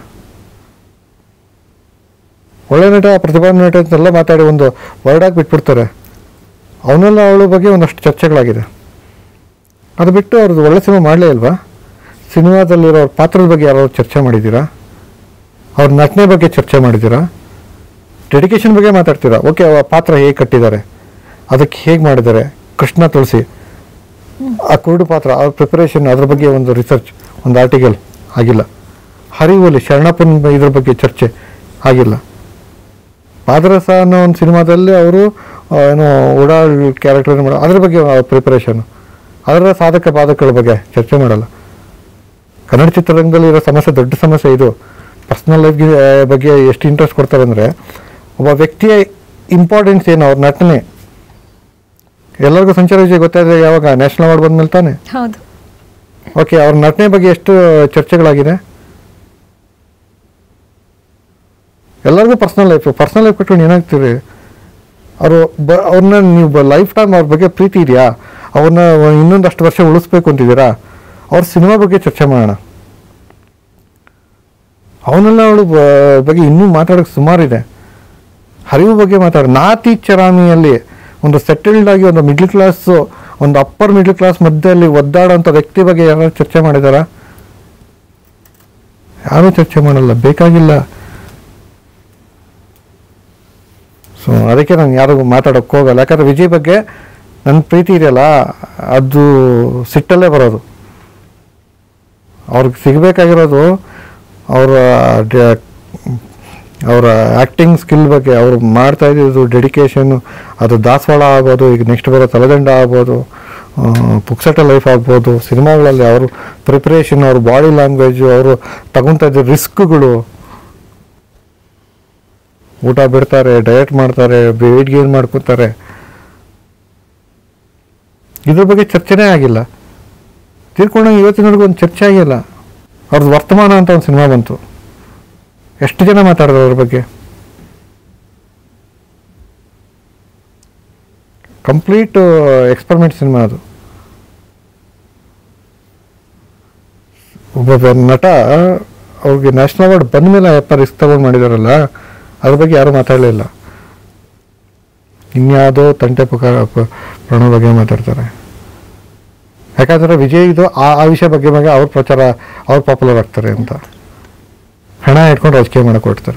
ಒಳ್ಳೆ ನಟ ಪ್ರತಿಭಾ ನಟ ಅಂತೆಲ್ಲ ಮಾತಾಡಿ ಒಂದು ವರ್ಡಾಗಿ ಬಿಟ್ಬಿಡ್ತಾರೆ ಅವನೆಲ್ಲ ಅವಳ ಬಗ್ಗೆ ಒಂದಷ್ಟು ಚರ್ಚೆಗಳಾಗಿದೆ ಅದು ಬಿಟ್ಟು ಅವ್ರದ್ದು ಒಳ್ಳೆ ಸಿನಿಮಾ ಮಾಡಲೇ ಇಲ್ವಾ ಸಿನಿಮಾದಲ್ಲಿರೋ ಅವ್ರ ಪಾತ್ರದ ಬಗ್ಗೆ ಯಾರಾದ್ರು ಚರ್ಚೆ ಮಾಡಿದ್ದೀರಾ ಅವ್ರ ನಟನೆ ಬಗ್ಗೆ ಚರ್ಚೆ ಮಾಡಿದ್ದೀರಾ ಡೆಡಿಕೇಶನ್ ಬಗ್ಗೆ ಮಾತಾಡ್ತೀರಾ ಓಕೆ ಆ ಪಾತ್ರ ಹೇಗೆ ಕಟ್ಟಿದ್ದಾರೆ ಅದಕ್ಕೆ ಹೇಗೆ ಮಾಡಿದ್ದಾರೆ ಕೃಷ್ಣ ತುಳಸಿ ಆ ಕುರುಡು ಪಾತ್ರ ಅವ್ರ ಪ್ರಿಪರೇಷನ್ ಅದ್ರ ಬಗ್ಗೆ ಒಂದು ರಿಸರ್ಚ್ ಒಂದು ಆರ್ಟಿಕಲ್ ಆಗಿಲ್ಲ ಹರಿವಲಿ ಶರಣಪ್ಪನ ಇದ್ರ ಬಗ್ಗೆ ಚರ್ಚೆ ಆಗಿಲ್ಲ ಪಾದರಸ ಅನ್ನೋ ಒಂದು ಸಿನಿಮಾದಲ್ಲಿ ಅವರು ಏನೋ ಓಡಾಳ್ ಕ್ಯಾರೆಕ್ಟರ್ ಮಾಡೋ ಅದ್ರ ಬಗ್ಗೆ ಪ್ರಿಪರೇಷನ್ ಅದರ ಸಾಧಕ ಬಾಧಕಗಳ ಬಗ್ಗೆ ಚರ್ಚೆ ಮಾಡಲ್ಲ ಕನ್ನಡ ಚಿತ್ರರಂಗದಲ್ಲಿ ಇರೋ ಸಮಸ್ಯೆ ದೊಡ್ಡ ಸಮಸ್ಯೆ ಇದು ಪರ್ಸ್ನಲ್ ಲೈಫ್ಗೆ ಬಗ್ಗೆ ಎಷ್ಟು ಇಂಟ್ರೆಸ್ಟ್ ಕೊಡ್ತಾರೆ ಅಂದರೆ ಒಬ್ಬ ವ್ಯಕ್ತಿಯ ಇಂಪಾರ್ಟೆನ್ಸ್ ಏನು ಅವ್ರ ನಟನೆ ಎಲ್ಲರಿಗೂ ಸಂಚಾರ ವಿಜಯ್ ಗೊತ್ತಾದ್ರೆ ಯಾವಾಗ ನ್ಯಾಷನಲ್ ಅವಾರ್ಡ್ ಬಂದ್ಮೇಲೆ ತಾನೆ ಹೌದು ಓಕೆ ಅವ್ರ ನಟನೆ ಬಗ್ಗೆ ಎಷ್ಟು ಚರ್ಚೆಗಳಾಗಿದೆ ಎಲ್ಲರಿಗೂ ಪರ್ಸ್ನಲ್ ಲೈಫ್ ಪರ್ಸ್ನಲ್ ಲೈಫ್ ಬಿಟ್ಕೊಂಡು ಏನಾಗ್ತೀರಿ ಅವರು ಬ ಅವ್ರನ್ನ ನೀವು ಲೈಫ್ ಟೈಮ್ ಅವ್ರ ಬಗ್ಗೆ ಪ್ರೀತಿ ಇದೆಯಾ ಅವ್ರನ್ನ ಇನ್ನೊಂದಷ್ಟು ವರ್ಷ ಉಳಿಸ್ಬೇಕು ಅಂತಿದ್ದೀರಾ ಅವ್ರ ಸಿನಿಮಾ ಬಗ್ಗೆ ಚರ್ಚೆ ಮಾಡೋಣ ಅವನೆಲ್ಲ ಅವಳು ಬಗ್ಗೆ ಇನ್ನೂ ಮಾತಾಡೋಕ್ಕೆ ಸುಮಾರಿದೆ ಹರಿವು ಬಗ್ಗೆ ಮಾತಾಡ ನಾತಿ ಚರಾಮಿಯಲ್ಲಿ ಒಂದು ಸೆಟಲ್ಡ್ ಆಗಿ ಒಂದು ಮಿಡ್ಲ್ ಕ್ಲಾಸ್ ಒಂದು ಅಪ್ಪರ್ ಮಿಡ್ಲ್ ಕ್ಲಾಸ್ ಮಧ್ಯದಲ್ಲಿ ಒದ್ದಾಡೋಂಥ ವ್ಯಕ್ತಿ ಬಗ್ಗೆ ಯಾರು ಚರ್ಚೆ ಮಾಡಿದಾರಾ ಯಾರೂ ಚರ್ಚೆ ಮಾಡಲ್ಲ ಬೇಕಾಗಿಲ್ಲ ಸೊ ಅದಕ್ಕೆ ನಾನು ಯಾರಿಗೂ ಮಾತಾಡೋಕ್ಕೆ ಹೋಗಲ್ಲ ಯಾಕಂದ್ರೆ ವಿಜಯ್ ಬಗ್ಗೆ ನನ್ನ ಪ್ರೀತಿ ಇದೆಯಲ್ಲ ಅದು ಸಿಟ್ಟಲ್ಲೇ ಬರೋದು ಅವ್ರಿಗೆ ಸಿಗಬೇಕಾಗಿರೋದು ಅವರ ಅವರ ಆ್ಯಕ್ಟಿಂಗ್ ಸ್ಕಿಲ್ ಬಗ್ಗೆ ಅವರು ಮಾಡ್ತಾ ಇದ್ದಿದ್ದು ಡೆಡಿಕೇಶನ್ನು ಅದು ದಾಸವಾಳ ಆಗ್ಬೋದು ಈಗ ನೆಕ್ಸ್ಟ್ ಬರೋ ತಲೆದಂಡ ಆಗ್ಬೋದು ಆ, ಪುಕ್ಸಟ ಲೈಫ್ ಆಗ್ಬೋದು ಸಿನಿಮಾಗಳಲ್ಲಿ ಅವರು ಪ್ರಿಪ್ರೇಷನ್ ಅವ್ರ ಬಾಡಿ ಲ್ಯಾಂಗ್ವೇಜು ಅವರು ತಗೊತಾ ಇದ್ದ ರಿಸ್ಕ್ಗಳು ಊಟ ಬಿಡ್ತಾರೆ ಡಯಟ್ ಮಾಡ್ತಾರೆ ವೇಟ್ ಗೇನ್ ಮಾಡ್ಕೋತಾರೆ ಇದ್ರ ಬಗ್ಗೆ ಚರ್ಚೆನೇ ಆಗಿಲ್ಲ ತೀರ್ಕೊಂಡಾಗ ಇವತ್ತಿನವರೆಗೂ ಒಂದು ಚರ್ಚೆ ಆಗಿಲ್ಲ ಅವ್ರದ್ದು ವರ್ತಮಾನ ಅಂತ ಒಂದು ಸಿನಿಮಾ ಬಂತು ಎಷ್ಟು ಜನ ಮಾತಾಡಿದ್ರು ಅದ್ರ ಬಗ್ಗೆ ಕಂಪ್ಲೀಟ್ ಎಕ್ಸ್ಪರಿಮೆಂಟ್ ಸಿನಿಮಾ ಅದು ಒಬ್ಬ ನಟ ಅವ್ರಿಗೆ ನ್ಯಾಷನಲ್ ಅವಾರ್ಡ್ ಬಂದ ಮೇಲೆ ಅಪ್ಪ ರಿಸ್ಕ್ ತಗೊಂಡು ಮಾಡಿದಾರಲ್ಲ ಅದ್ರ ಬಗ್ಗೆ ಯಾರು ಮಾತಾಡಲಿಲ್ಲ ಇನ್ಯಾವುದೋ ತಂಟೆ ಪುಕಾರ ಪ- ಪ್ರಣವ್ ಬಗ್ಗೆ ಮಾತಾಡ್ತಾರೆ ಯಾಕಂದ್ರೆ ವಿಜಯ್ ಇದು ಆ ಆ ವಿಷಯ ಬಗ್ಗೆ ಬಗ್ಗೆ ಅವ್ರ ಪ್ರಚಾರ ಅವ್ರು ಪಾಪ್ಯುಲರ್ ಆಗ್ತಾರೆ ಅಂತ ಹಣ ಇಟ್ಕೊಂಡು ರಾಜಕೀಯ ಮಾಡಕ್ಕೆ ಹೊರಡ್ತಾರೆ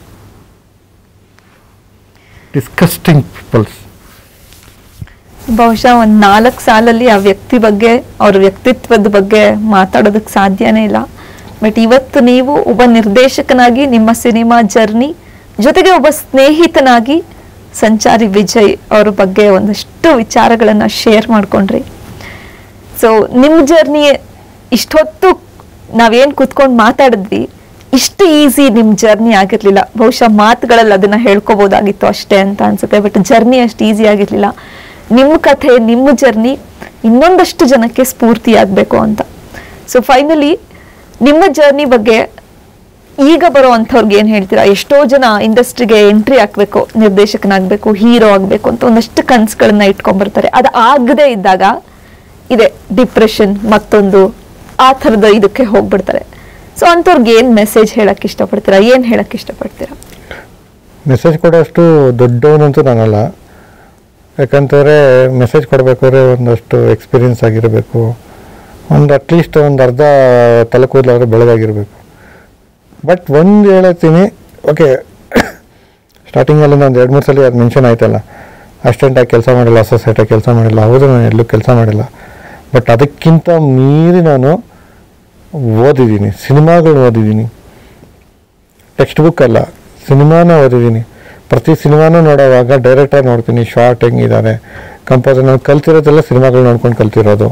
ಡಿಸ್ಕಸ್ಟಿಂಗ್ ಪೀಪಲ್ಸ್ ಬಹುಶಃ ಒಂದ್ ನಾಲ್ಕು ಸಾಲಲ್ಲಿ ಆ ವ್ಯಕ್ತಿ ಬಗ್ಗೆ ಅವ್ರ ವ್ಯಕ್ತಿತ್ವದ ಬಗ್ಗೆ ಮಾತಾಡೋದಕ್ಕೆ ಸಾಧ್ಯನೇ ಇಲ್ಲ ಬಟ್ ಇವತ್ತು ನೀವು ಒಬ್ಬ ನಿರ್ದೇಶಕನಾಗಿ ನಿಮ್ಮ ಸಿನಿಮಾ ಜರ್ನಿ ಜೊತೆಗೆ ಒಬ್ಬ ಸ್ನೇಹಿತನಾಗಿ ಸಂಚಾರಿ ವಿಜಯ್ ಅವ್ರ ಬಗ್ಗೆ ಒಂದಷ್ಟು ವಿಚಾರಗಳನ್ನ ಶೇರ್ ಮಾಡ್ಕೊಂಡ್ರಿ ಸೊ ನಿಮ್ಮ ಜರ್ನಿ ಇಷ್ಟೊತ್ತು ನಾವೇನ್ ಕೂತ್ಕೊಂಡು ಮಾತಾಡಿದ್ವಿ ಇಷ್ಟು ಈಸಿ ನಿಮ್ ಜರ್ನಿ ಆಗಿರ್ಲಿಲ್ಲ ಬಹುಶಃ ಮಾತುಗಳಲ್ಲಿ ಅದನ್ನ ಹೇಳ್ಕೋಬಹುದಾಗಿತ್ತು ಅಷ್ಟೇ ಅಂತ ಅನ್ಸುತ್ತೆ ಬಟ್ ಜರ್ನಿ ಅಷ್ಟು ಈಸಿ ಆಗಿರ್ಲಿಲ್ಲ ನಿಮ್ಮ ಕಥೆ ನಿಮ್ಮ ಜರ್ನಿ ಇನ್ನೊಂದಷ್ಟು ಜನಕ್ಕೆ ಸ್ಫೂರ್ತಿ ಆಗ್ಬೇಕು ಅಂತ ಸೊ ಫೈನಲಿ ನಿಮ್ಮ ಜರ್ನಿ ಬಗ್ಗೆ ಈಗ ಬರೋ ಅಂಥವ್ರಿಗೆ ಏನ್ ಹೇಳ್ತೀರಾ ಎಷ್ಟೋ ಜನ ಇಂಡಸ್ಟ್ರಿಗೆ ಎಂಟ್ರಿ ಹಾಕ್ಬೇಕು ನಿರ್ದೇಶಕನಾಗ್ಬೇಕು ಹೀರೋ ಆಗ್ಬೇಕು ಅಂತ ಒಂದಷ್ಟು ಕನ್ಸುಗಳನ್ನ ಇಟ್ಕೊಂಡ್ಬರ್ತಾರೆ ಅದು ಆಗದೆ ಇದ್ದಾಗ ಇದೆ ಡಿಪ್ರೆಷನ್ ಮತ್ತೊಂದು ಆ ಥರದ ಇದಕ್ಕೆ ಹೋಗ್ಬಿಡ್ತಾರೆ ಸೊ ಅಂಥವ್ರಿಗೆ ಏನ್ ಮೆಸೇಜ್ ಹೇಳಕ್ ಇಷ್ಟಪಡ್ತೀರಾ ಏನ್ ಹೇಳಕ್ ಇಷ್ಟಪಡ್ತೀರಾ ಮೆಸೇಜ್ ಕೊಡೋಷ್ಟು ದೊಡ್ಡವನಂತೂ ನಾನಲ್ಲ ಯಾಕಂತಂದರೆ ಮೆಸೇಜ್ ಕೊಡಬೇಕಾದ್ರೆ ಒಂದಷ್ಟು ಎಕ್ಸ್ಪೀರಿಯನ್ಸ್ ಆಗಿರಬೇಕು ಒಂದು ಅಟ್ಲೀಸ್ಟ್ ಒಂದು ಅರ್ಧ ತಲೆ ಕೂದಲಾದ್ರೆ ಬೆಳಗಾಗಿರಬೇಕು ಬಟ್ ಒಂದು ಹೇಳ್ತೀನಿ ಓಕೆ ಸ್ಟಾರ್ಟಿಂಗಲ್ಲಿ ಒಂದು ಎರಡು ಮೂರು ಸಲ ಅದು ಮೆನ್ಷನ್ ಆಯ್ತಲ್ಲ ಅಸ್ಟೆಂಟಾಗಿ ಕೆಲಸ ಮಾಡಿಲ್ಲ ಅಸೋಸಿಯೇಟಾಗಿ ಕೆಲಸ ಮಾಡಿಲ್ಲ ಹೌದು ನಾನು ಎಲ್ಲೂ ಕೆಲಸ ಮಾಡಿಲ್ಲ ಬಟ್ ಅದಕ್ಕಿಂತ ಮೀರಿ ನಾನು ಓದಿದ್ದೀನಿ ಸಿನಿಮಾಗಳು ಓದಿದ್ದೀನಿ ಟೆಕ್ಸ್ಟ್ ಬುಕ್ ಅಲ್ಲ ಸಿನಿಮಾನ ಓದಿದ್ದೀನಿ ಪ್ರತಿ ಸಿನಿಮಾನೂ ನೋಡೋವಾಗ ಡೈರೆಕ್ಟರ್ ನೋಡ್ತೀನಿ ಶಾರ್ಟ್ ಹೆಂಗಿದ್ದಾರೆ ಕಂಪೋಸರ್ ನಾನು ಕಲ್ತಿರೋದೆಲ್ಲ ಸಿನಿಮಾಗಳು ನೋಡ್ಕೊಂಡು ಕಲ್ತಿರೋದು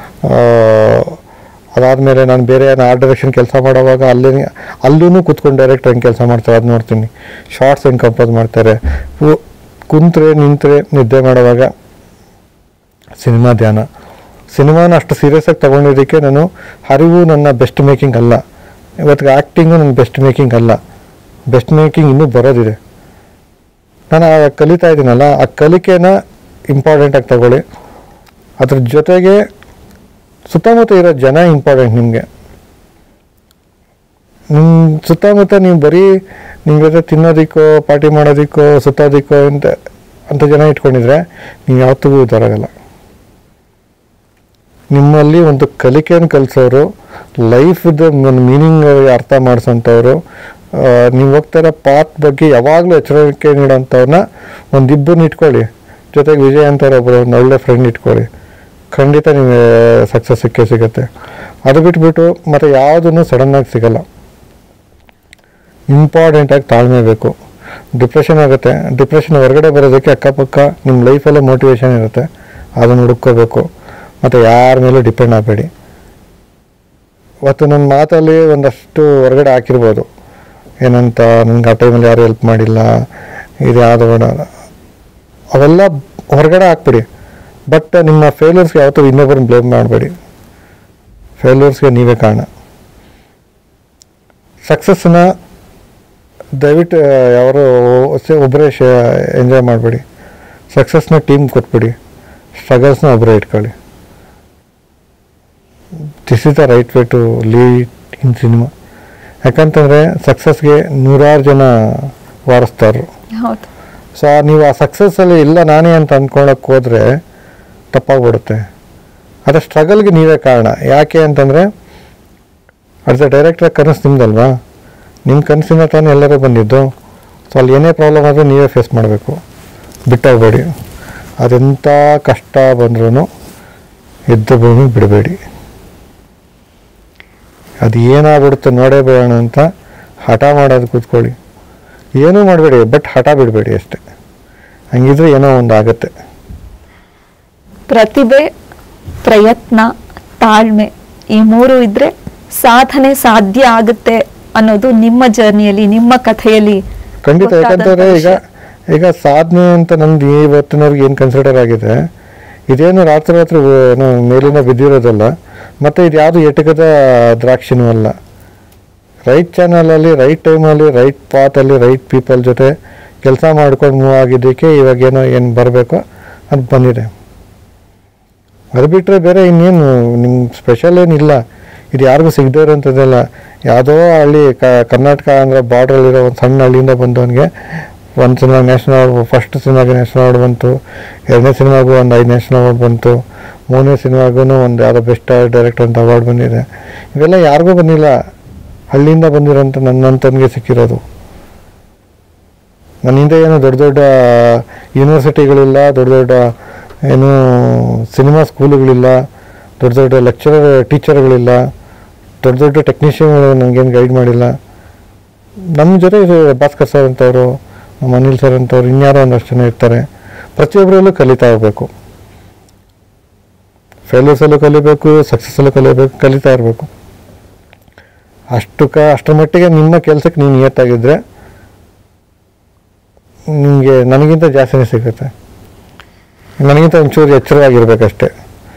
ಅದಾದಮೇಲೆ ನಾನು ಬೇರೆ ಆರ್ಟ್ ಡೈರೆಕ್ಷನ್ ಕೆಲಸ ಮಾಡೋವಾಗ ಅಲ್ಲಿ ಅಲ್ಲೂ ಕೂತ್ಕೊಂಡು ಡೈರೆಕ್ಟರ್ ಹೆಂಗೆ ಕೆಲಸ ಮಾಡ್ತಾರೆ ಅದು ನೋಡ್ತೀನಿ ಶಾರ್ಟ್ಸ್ ಹೆಂಗೆ ಕಂಪೋಸ್ ಮಾಡ್ತಾರೆ ಉ- ಕುಂತ್ರೆ ನಿಂತ್ರೆ ನಿದ್ದೆ ಮಾಡುವಾಗ ಸಿನಿಮಾ ಧ್ಯಾನ ಸಿನಿಮಾನ ಅಷ್ಟು ಸೀರಿಯಸ್ ಆಗಿ ತಗೊಂಡಿದ್ದಕ್ಕೆ ನಾನು ಹರಿವು ನನ್ನ ಬೆಸ್ಟ್ ಮೇಕಿಂಗ್ ಅಲ್ಲ ಇವತ್ತಿಗೆ ಆ್ಯಕ್ಟಿಂಗು ನನ್ನ ಬೆಸ್ಟ್ ಮೇಕಿಂಗ್ ಅಲ್ಲ ಬೆಸ್ಟ್ ಮೇಕಿಂಗ್ ಇನ್ನೂ ಬರೋದಿದೆ ನಾನು ಆ ಕಲಿತಾ ಇದ್ದೀನಲ್ಲ ಆ ಕಲಿಕೆನ ಇಂಪಾರ್ಟೆಂಟಾಗಿ ತಗೊಳ್ಳಿ ಅದ್ರ ಜೊತೆಗೆ ಸುತ್ತಮುತ್ತ ಇರೋ ಜನ ಇಂಪಾರ್ಟೆಂಟ್ ನಿಮಗೆ ನಿಮ್ಮ ಸುತ್ತಮುತ್ತ ನೀವು ಬರೀ ನಿಮ್ಮ ಜೊತೆ ತಿನ್ನೋದಕ್ಕೋ ಪಾರ್ಟಿ ಮಾಡೋದಕ್ಕೋ ಸುತ್ತೋದಕ್ಕೋ ಅಂತ ಅಂಥ ಜನ ಇಟ್ಕೊಂಡಿದ್ರೆ ನೀವು ಯಾವತ್ತಿಗೂ ಇದಾರಾಗಲ್ಲ ನಿಮ್ಮಲ್ಲಿ ಒಂದು ಕಲಿಕೆಯನ್ನು ಕಲಿಸೋರು ಲೈಫ್ದು ಒಂದು ಮೀನಿಂಗ್ ಅರ್ಥ ಮಾಡಿಸೋಂಥವ್ರು ನೀವು ಹೋಗ್ತಾ ಇರೋ ಪಾತ್ ಬಗ್ಗೆ ಯಾವಾಗಲೂ ಎಚ್ಚರಿಕೆ ನೀಡೋಂಥವ್ರನ್ನ ಒಂದು ಇಬ್ಬರನ್ನ ಇಟ್ಕೊಳ್ಳಿ ಜೊತೆಗೆ ವಿಜಯ್ ಅಂತಾರೆ ಒಬ್ಬರು ಒಂದು ಒಳ್ಳೆ ಫ್ರೆಂಡ್ ಇಟ್ಕೊಳ್ಳಿ ಖಂಡಿತ ನಿಮಗೆ ಸಕ್ಸಸ್ ಸಿಕ್ಕೇ ಸಿಗುತ್ತೆ ಅದು ಬಿಟ್ಬಿಟ್ಟು ಮತ್ತು ಯಾವುದನ್ನು ಸಡನ್ನಾಗಿ ಸಿಗಲ್ಲ ಇಂಪಾರ್ಟೆಂಟಾಗಿ ತಾಳ್ಮೆ ಬೇಕು ಡಿಪ್ರೆಷನ್ ಆಗುತ್ತೆ ಡಿಪ್ರೆಷನ್ ಹೊರಗಡೆ ಬರೋದಕ್ಕೆ ಅಕ್ಕಪಕ್ಕ ನಿಮ್ಮ ಲೈಫಲ್ಲೇ ಮೋಟಿವೇಶನ್ ಇರುತ್ತೆ ಅದನ್ನು ಹುಡುಕ್ಕೋಬೇಕು ಮತ್ತು ಯಾರ ಮೇಲೂ ಡಿಪೆಂಡ್ ಆಗಬೇಡಿ ಇವತ್ತು ನನ್ನ ಮಾತಲ್ಲಿ ಒಂದಷ್ಟು ಹೊರಗಡೆ ಹಾಕಿರ್ಬೋದು ಏನಂತ ನನಗೆ ಆ ಟೈಮಲ್ಲಿ ಯಾರು ಹೆಲ್ಪ್ ಮಾಡಿಲ್ಲ ಇದು ಯಾವುದು ಬೇಡ ಅವೆಲ್ಲ ಹೊರಗಡೆ ಹಾಕ್ಬಿಡಿ ಬಟ್ ನಿಮ್ಮ ಫೇಲ್ಯೂರ್ಸ್ಗೆ ಯಾವತ್ತೂ ಇನ್ನೊಬ್ಬರನ್ನ ಬ್ಲೇಮ್ ಮಾಡಬೇಡಿ ಫೇಲ್ಯೂರ್ಸ್ಗೆ ನೀವೇ ಕಾರಣ ಸಕ್ಸಸ್ನ ದಯವಿಟ್ಟು ಯಾರು ಒಬ್ಬರೇ ಎಂಜಾಯ್ ಮಾಡಬೇಡಿ ಸಕ್ಸಸ್ನ ಟೀಮ್ ಕೊಟ್ಬಿಡಿ ಸ್ಟ್ರಗಲ್ಸ್ನ ಒಬ್ಬರೇ ಇಟ್ಕೊಳ್ಳಿ this is the right way to lead in cinema ಯಾಕಂತಂದರೆ ಸಕ್ಸಸ್ಗೆ ನೂರಾರು ಜನ ವಾರಿಸ್ತಾರು ಹೌದು ಸೊ ನೀವು ಆ ಸಕ್ಸಸ್ಸಲ್ಲಿ ಇಲ್ಲ ನಾನೇ ಅಂತ ಅಂದ್ಕೊಳಕ್ಕೆ ಹೋದರೆ ತಪ್ಪಾಗ್ಬಿಡುತ್ತೆ ಅದರ ಸ್ಟ್ರಗಲ್ಗೆ ನೀವೇ ಕಾರಣ ಯಾಕೆ ಅಂತಂದರೆ ಅಟ್ ದ ಡೈರೆಕ್ಟರ್ ಕನಸು ನಿಮ್ದಲ್ವಾ ನಿಮ್ಮ ಕನಸಿನ ತಾನೇ ಎಲ್ಲರೂ ಬಂದಿದ್ದು ಸೊ ಅಲ್ಲಿ ಏನೇ ಪ್ರಾಬ್ಲಮ್ ಆದರೂ ನೀವೇ ಫೇಸ್ ಮಾಡಬೇಕು ಬಿಟ್ಟೋಗ್ಬೇಡಿ ಅದೆಂಥ ಕಷ್ಟ ಬಂದ್ರೂ ಎದ್ದು ಭೂಮಿ ಬಿಡಬೇಡಿ ಅದು ಏನಾಗ್ಬಿಡುತ್ತೆ ನೋಡೇ ಬೇಡ ಅಂತ ಹಠ ಮಾಡೋದು ಕೂತ್ಕೊಳ್ಳಿ ಏನೂ ಮಾಡಬೇಡಿ ಬಟ್ ಹಠ ಬಿಡಬೇಡಿ ಅಷ್ಟೆ ಹಂಗಿದ್ರೆ ಏನೋ ಒಂದು ಆಗುತ್ತೆ ಪ್ರತಿಭೆ ಪ್ರಯತ್ನ ತಾಳ್ಮೆ ಈ ಮೂರು ಇದ್ರೆ ಸಾಧನೆ ಸಾಧ್ಯ ಆಗುತ್ತೆ ಅನ್ನೋದು ನಿಮ್ಮ ಜರ್ನಿಯಲ್ಲಿ ನಿಮ್ಮ ಕಥೆಯಲ್ಲಿ ಖಂಡಿತ ಗೊತ್ತಾದಂಥ ಯಾಕಂತಂದ್ರೆ ಈಗ ವಿಷಯ. ಈಗ ಸಾಧನೆ ಅಂತ ನಮ್ದು ಇವತ್ತಿನವ್ರಿಗೆ ಏನು ಕನ್ಸಿಡರ್ ಆಗಿದೆ ಇದೇನು ರಾತ್ರಿ ರಾತ್ರಿ ಏನೋ ಮೇಲಿನ ಬಿದ್ದಿರೋದಲ್ಲ ಮತ್ತು ಇದು ಯಾವುದು ಎಟಕದ ದ್ರಾಕ್ಷಿನೂ ಅಲ್ಲ ರೈಟ್ ಚಾನಲಲ್ಲಿ ರೈಟ್ ಟೈಮಲ್ಲಿ ರೈಟ್ ಪಾತಲ್ಲಿ ರೈಟ್ ಪೀಪಲ್ ಜೊತೆ ಕೆಲಸ ಮಾಡ್ಕೊಂಡು ಮೂವ್ ಆಗಿದ್ದಕ್ಕೆ ಇವಾಗೇನೋ ಏನು ಬರಬೇಕೋ ಅದು ಬಂದಿದೆ ಅದು ಬಿಟ್ಟರೆ ಬೇರೆ ಇನ್ನೇನು ನಿಮ್ಗೆ ಸ್ಪೆಷಲ್ ಏನಿಲ್ಲ ಇದು ಯಾರಿಗೂ ಸಿಗದೇ ಇರೋಂಥದ್ದೆಲ್ಲ ಯಾವುದೋ ಹಳ್ಳಿ ಕ ಕರ್ನಾಟಕ ಆಂಧ್ರ ಬಾರ್ಡ್ರಲ್ಲಿರೋ ಒಂದು ಸಣ್ಣ ಹಳ್ಳಿಯಿಂದ ಬಂದವನಿಗೆ ಒಂದು ಸಿನಿಮಾ ನ್ಯಾಷನಲ್ ಅವಾರ್ಡ್ ಫಸ್ಟ್ ಸಿನಿಮಾಗೆ ನ್ಯಾಷನಲ್ ಅವಾರ್ಡ್ ಬಂತು ಎರಡನೇ ಸಿನಿಮಾಗೂ ಒಂದು ಐದು ನ್ಯಾಷನಲ್ ಅವಾರ್ಡ್ ಬಂತು ಮೂರನೇ ಸಿನಿಮಾಗೂ ಒಂದು ಯಾವುದೋ ಬೆಸ್ಟ್ ಡೈರೆಕ್ಟರ್ ಅಂತ ಅವಾರ್ಡ್ ಬಂದಿದೆ ಇವೆಲ್ಲ ಯಾರಿಗೂ ಬಂದಿಲ್ಲ ಹಳ್ಳಿಯಿಂದ ಬಂದಿರೋಂಥ ನನ್ನಂತನಿಗೆ ಸಿಕ್ಕಿರೋದು ನನ್ನ ಹಿಂದೆ ಏನು ದೊಡ್ಡ ದೊಡ್ಡ ಯೂನಿವರ್ಸಿಟಿಗಳಿಲ್ಲ ದೊಡ್ಡ ದೊಡ್ಡ ಏನು ಸಿನಿಮಾ ಸ್ಕೂಲುಗಳಿಲ್ಲ ದೊಡ್ಡ ದೊಡ್ಡ ಲೆಕ್ಚರರ್ ಟೀಚರ್ಗಳಿಲ್ಲ ದೊಡ್ಡ ದೊಡ್ಡ ಟೆಕ್ನಿಷಿಯನ್ಗಳು ನನಗೇನು ಗೈಡ್ ಮಾಡಿಲ್ಲ ನಮ್ಮ ಜೊತೆ ಇದು ಭಾಸ್ಕರ್ ಸರ್ ಅಂತವರು ನಮ್ಮ ಅನಿಲ್ ಸರ್ ಅಂತವ್ರು ಇನ್ಯಾರೋ ಒಂದಷ್ಟು ಜನ ಇರ್ತಾರೆ ಪ್ರತಿಯೊಬ್ಬರಲ್ಲೂ ಕಲಿತಾ ಹೋಗ್ಬೇಕು ಫೇಲ್ಯೂರ್ಸಲ್ಲೂ ಕಲಿಬೇಕು ಸಕ್ಸಸ್ಸಲ್ಲೂ ಕಲಿಬೇಕು ಕಲಿತಾ ಇರಬೇಕು ಅಷ್ಟು ಕ ಅಷ್ಟರ ಮಟ್ಟಿಗೆ ನಿಮ್ಮ ಕೆಲಸಕ್ಕೆ ನೀನು ನಿಯತ್ತಾಗಿದ್ದರೆ ನಿಮಗೆ ನನಗಿಂತ ಜಾಸ್ತಿನೇ ಸಿಗುತ್ತೆ ನನಗಿಂತ ಒಂಚೂರು ಎಚ್ಚರವಾಗಿರ್ಬೇಕಷ್ಟೇ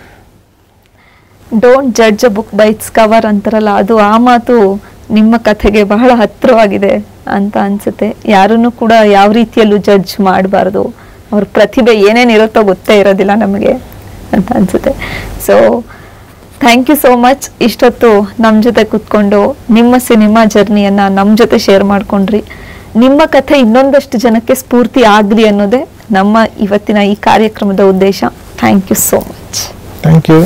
don't judge a book by its cover ಅಂತಾರಲ್ಲ ಅದು ಆ ಮಾತು ನಿಮ್ಮ ಕಥೆಗೆ ಬಹಳ ಹತ್ತಿರವಾಗಿದೆ ಅಂತ ಅನ್ಸುತ್ತೆ ಯಾರನ್ನು ಕೂಡ ಯಾವ ರೀತಿಯಲ್ಲೂ ಜಡ್ಜ್ ಮಾಡಬಾರ್ದು ಅವ್ರ ಪ್ರತಿಭೆ ಏನೇನಿರುತ್ತೋ ಗೊತ್ತೇ ಇರೋದಿಲ್ಲ ನಮಗೆ ಅಂತ ಅನ್ಸುತ್ತೆ so thank you so much ಇಷ್ಟೊತ್ತು ನಮ್ಮ ಜೊತೆ ಕೂತ್ಕೊಂಡು ನಿಮ್ಮ ಸಿನಿಮಾ ಜರ್ನಿಯನ್ನ ನಮ್ಮ ಜೊತೆ ಶೇರ್ ಮಾಡ್ಕೊಂಡ್ರಿ ನಿಮ್ಮ ಕಥೆ ಇನ್ನೊಂದಷ್ಟು ಜನಕ್ಕೆ ಸ್ಫೂರ್ತಿ ಆಗಲಿ ಅನ್ನೋದೇ ನಮ್ಮ ಇವತ್ತಿನ ಈ ಕಾರ್ಯಕ್ರಮದ ಉದ್ದೇಶ thank you so much thank you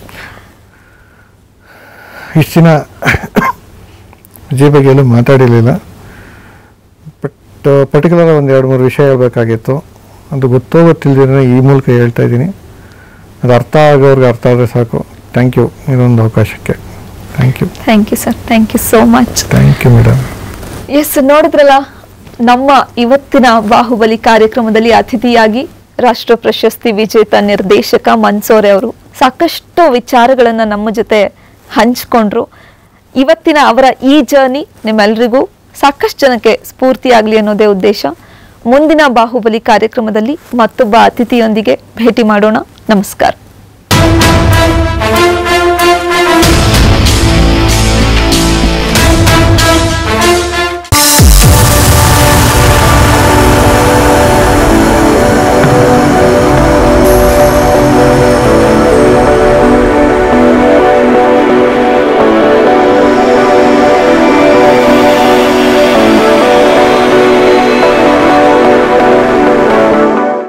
ಇಷ್ಟು ದಿನ ವಿಜಯ್ ಬಗ್ಗೆ ಎಲ್ಲೂ ಮಾತಾಡಿರಲಿಲ್ಲ ಬಟ್ ಪರ್ಟಿಕ್ಯುಲರ್ ಒಂದು ಎರಡು ಮೂರು ವಿಷಯ ಹೇಳಬೇಕಾಗಿತ್ತು ಅದು ಗೊತ್ತೋ ಗೊತ್ತಿಲ್ಲದಿರೋ ಈ ಮೂಲಕ ಹೇಳ್ತಾ ಇದ್ದೀನಿ ಅದು ಅರ್ಥ ಆಗೋರ್ಗೆ ಅರ್ಥ ಆದರೆ ಸಾಕು ಥ್ಯಾಂಕ್ ಯು ಇದೊಂದು ಅವಕಾಶಕ್ಕೆ thank you thank you sir thank you so much thank you madam yes ನೋಡಿದ್ರಲ್ಲ ನಮ್ಮ ಇವತ್ತಿನ ಬಾಹುಬಲಿ ಕಾರ್ಯಕ್ರಮದಲ್ಲಿ ಅತಿಥಿಯಾಗಿ ರಾಷ್ಟ್ರ ಪ್ರಶಸ್ತಿ ವಿಜೇತ ನಿರ್ದೇಶಕ ಮನ್ಸೋರೆ ಅವರು ಸಾಕಷ್ಟು ವಿಚಾರಗಳನ್ನ ನಮ್ಮ ಜೊತೆ ಹಂಚ್ಕೊಂಡ್ರು ಇವತ್ತಿನ ಅವರ ಈ ಜರ್ನಿ ನಿಮ್ಮೆಲ್ರಿಗೂ ಸಾಕಷ್ಟು ಜನಕ್ಕೆ ಸ್ಫೂರ್ತಿಯಾಗಲಿ ಅನ್ನೋದೇ ಉದ್ದೇಶ ಮುಂದಿನ ಬಾಹುಬಲಿ ಕಾರ್ಯಕ್ರಮದಲ್ಲಿ ಮತ್ತೊಬ್ಬ ಅತಿಥಿಯೊಂದಿಗೆ ಭೇಟಿ ಮಾಡೋಣ ನಮಸ್ಕಾರ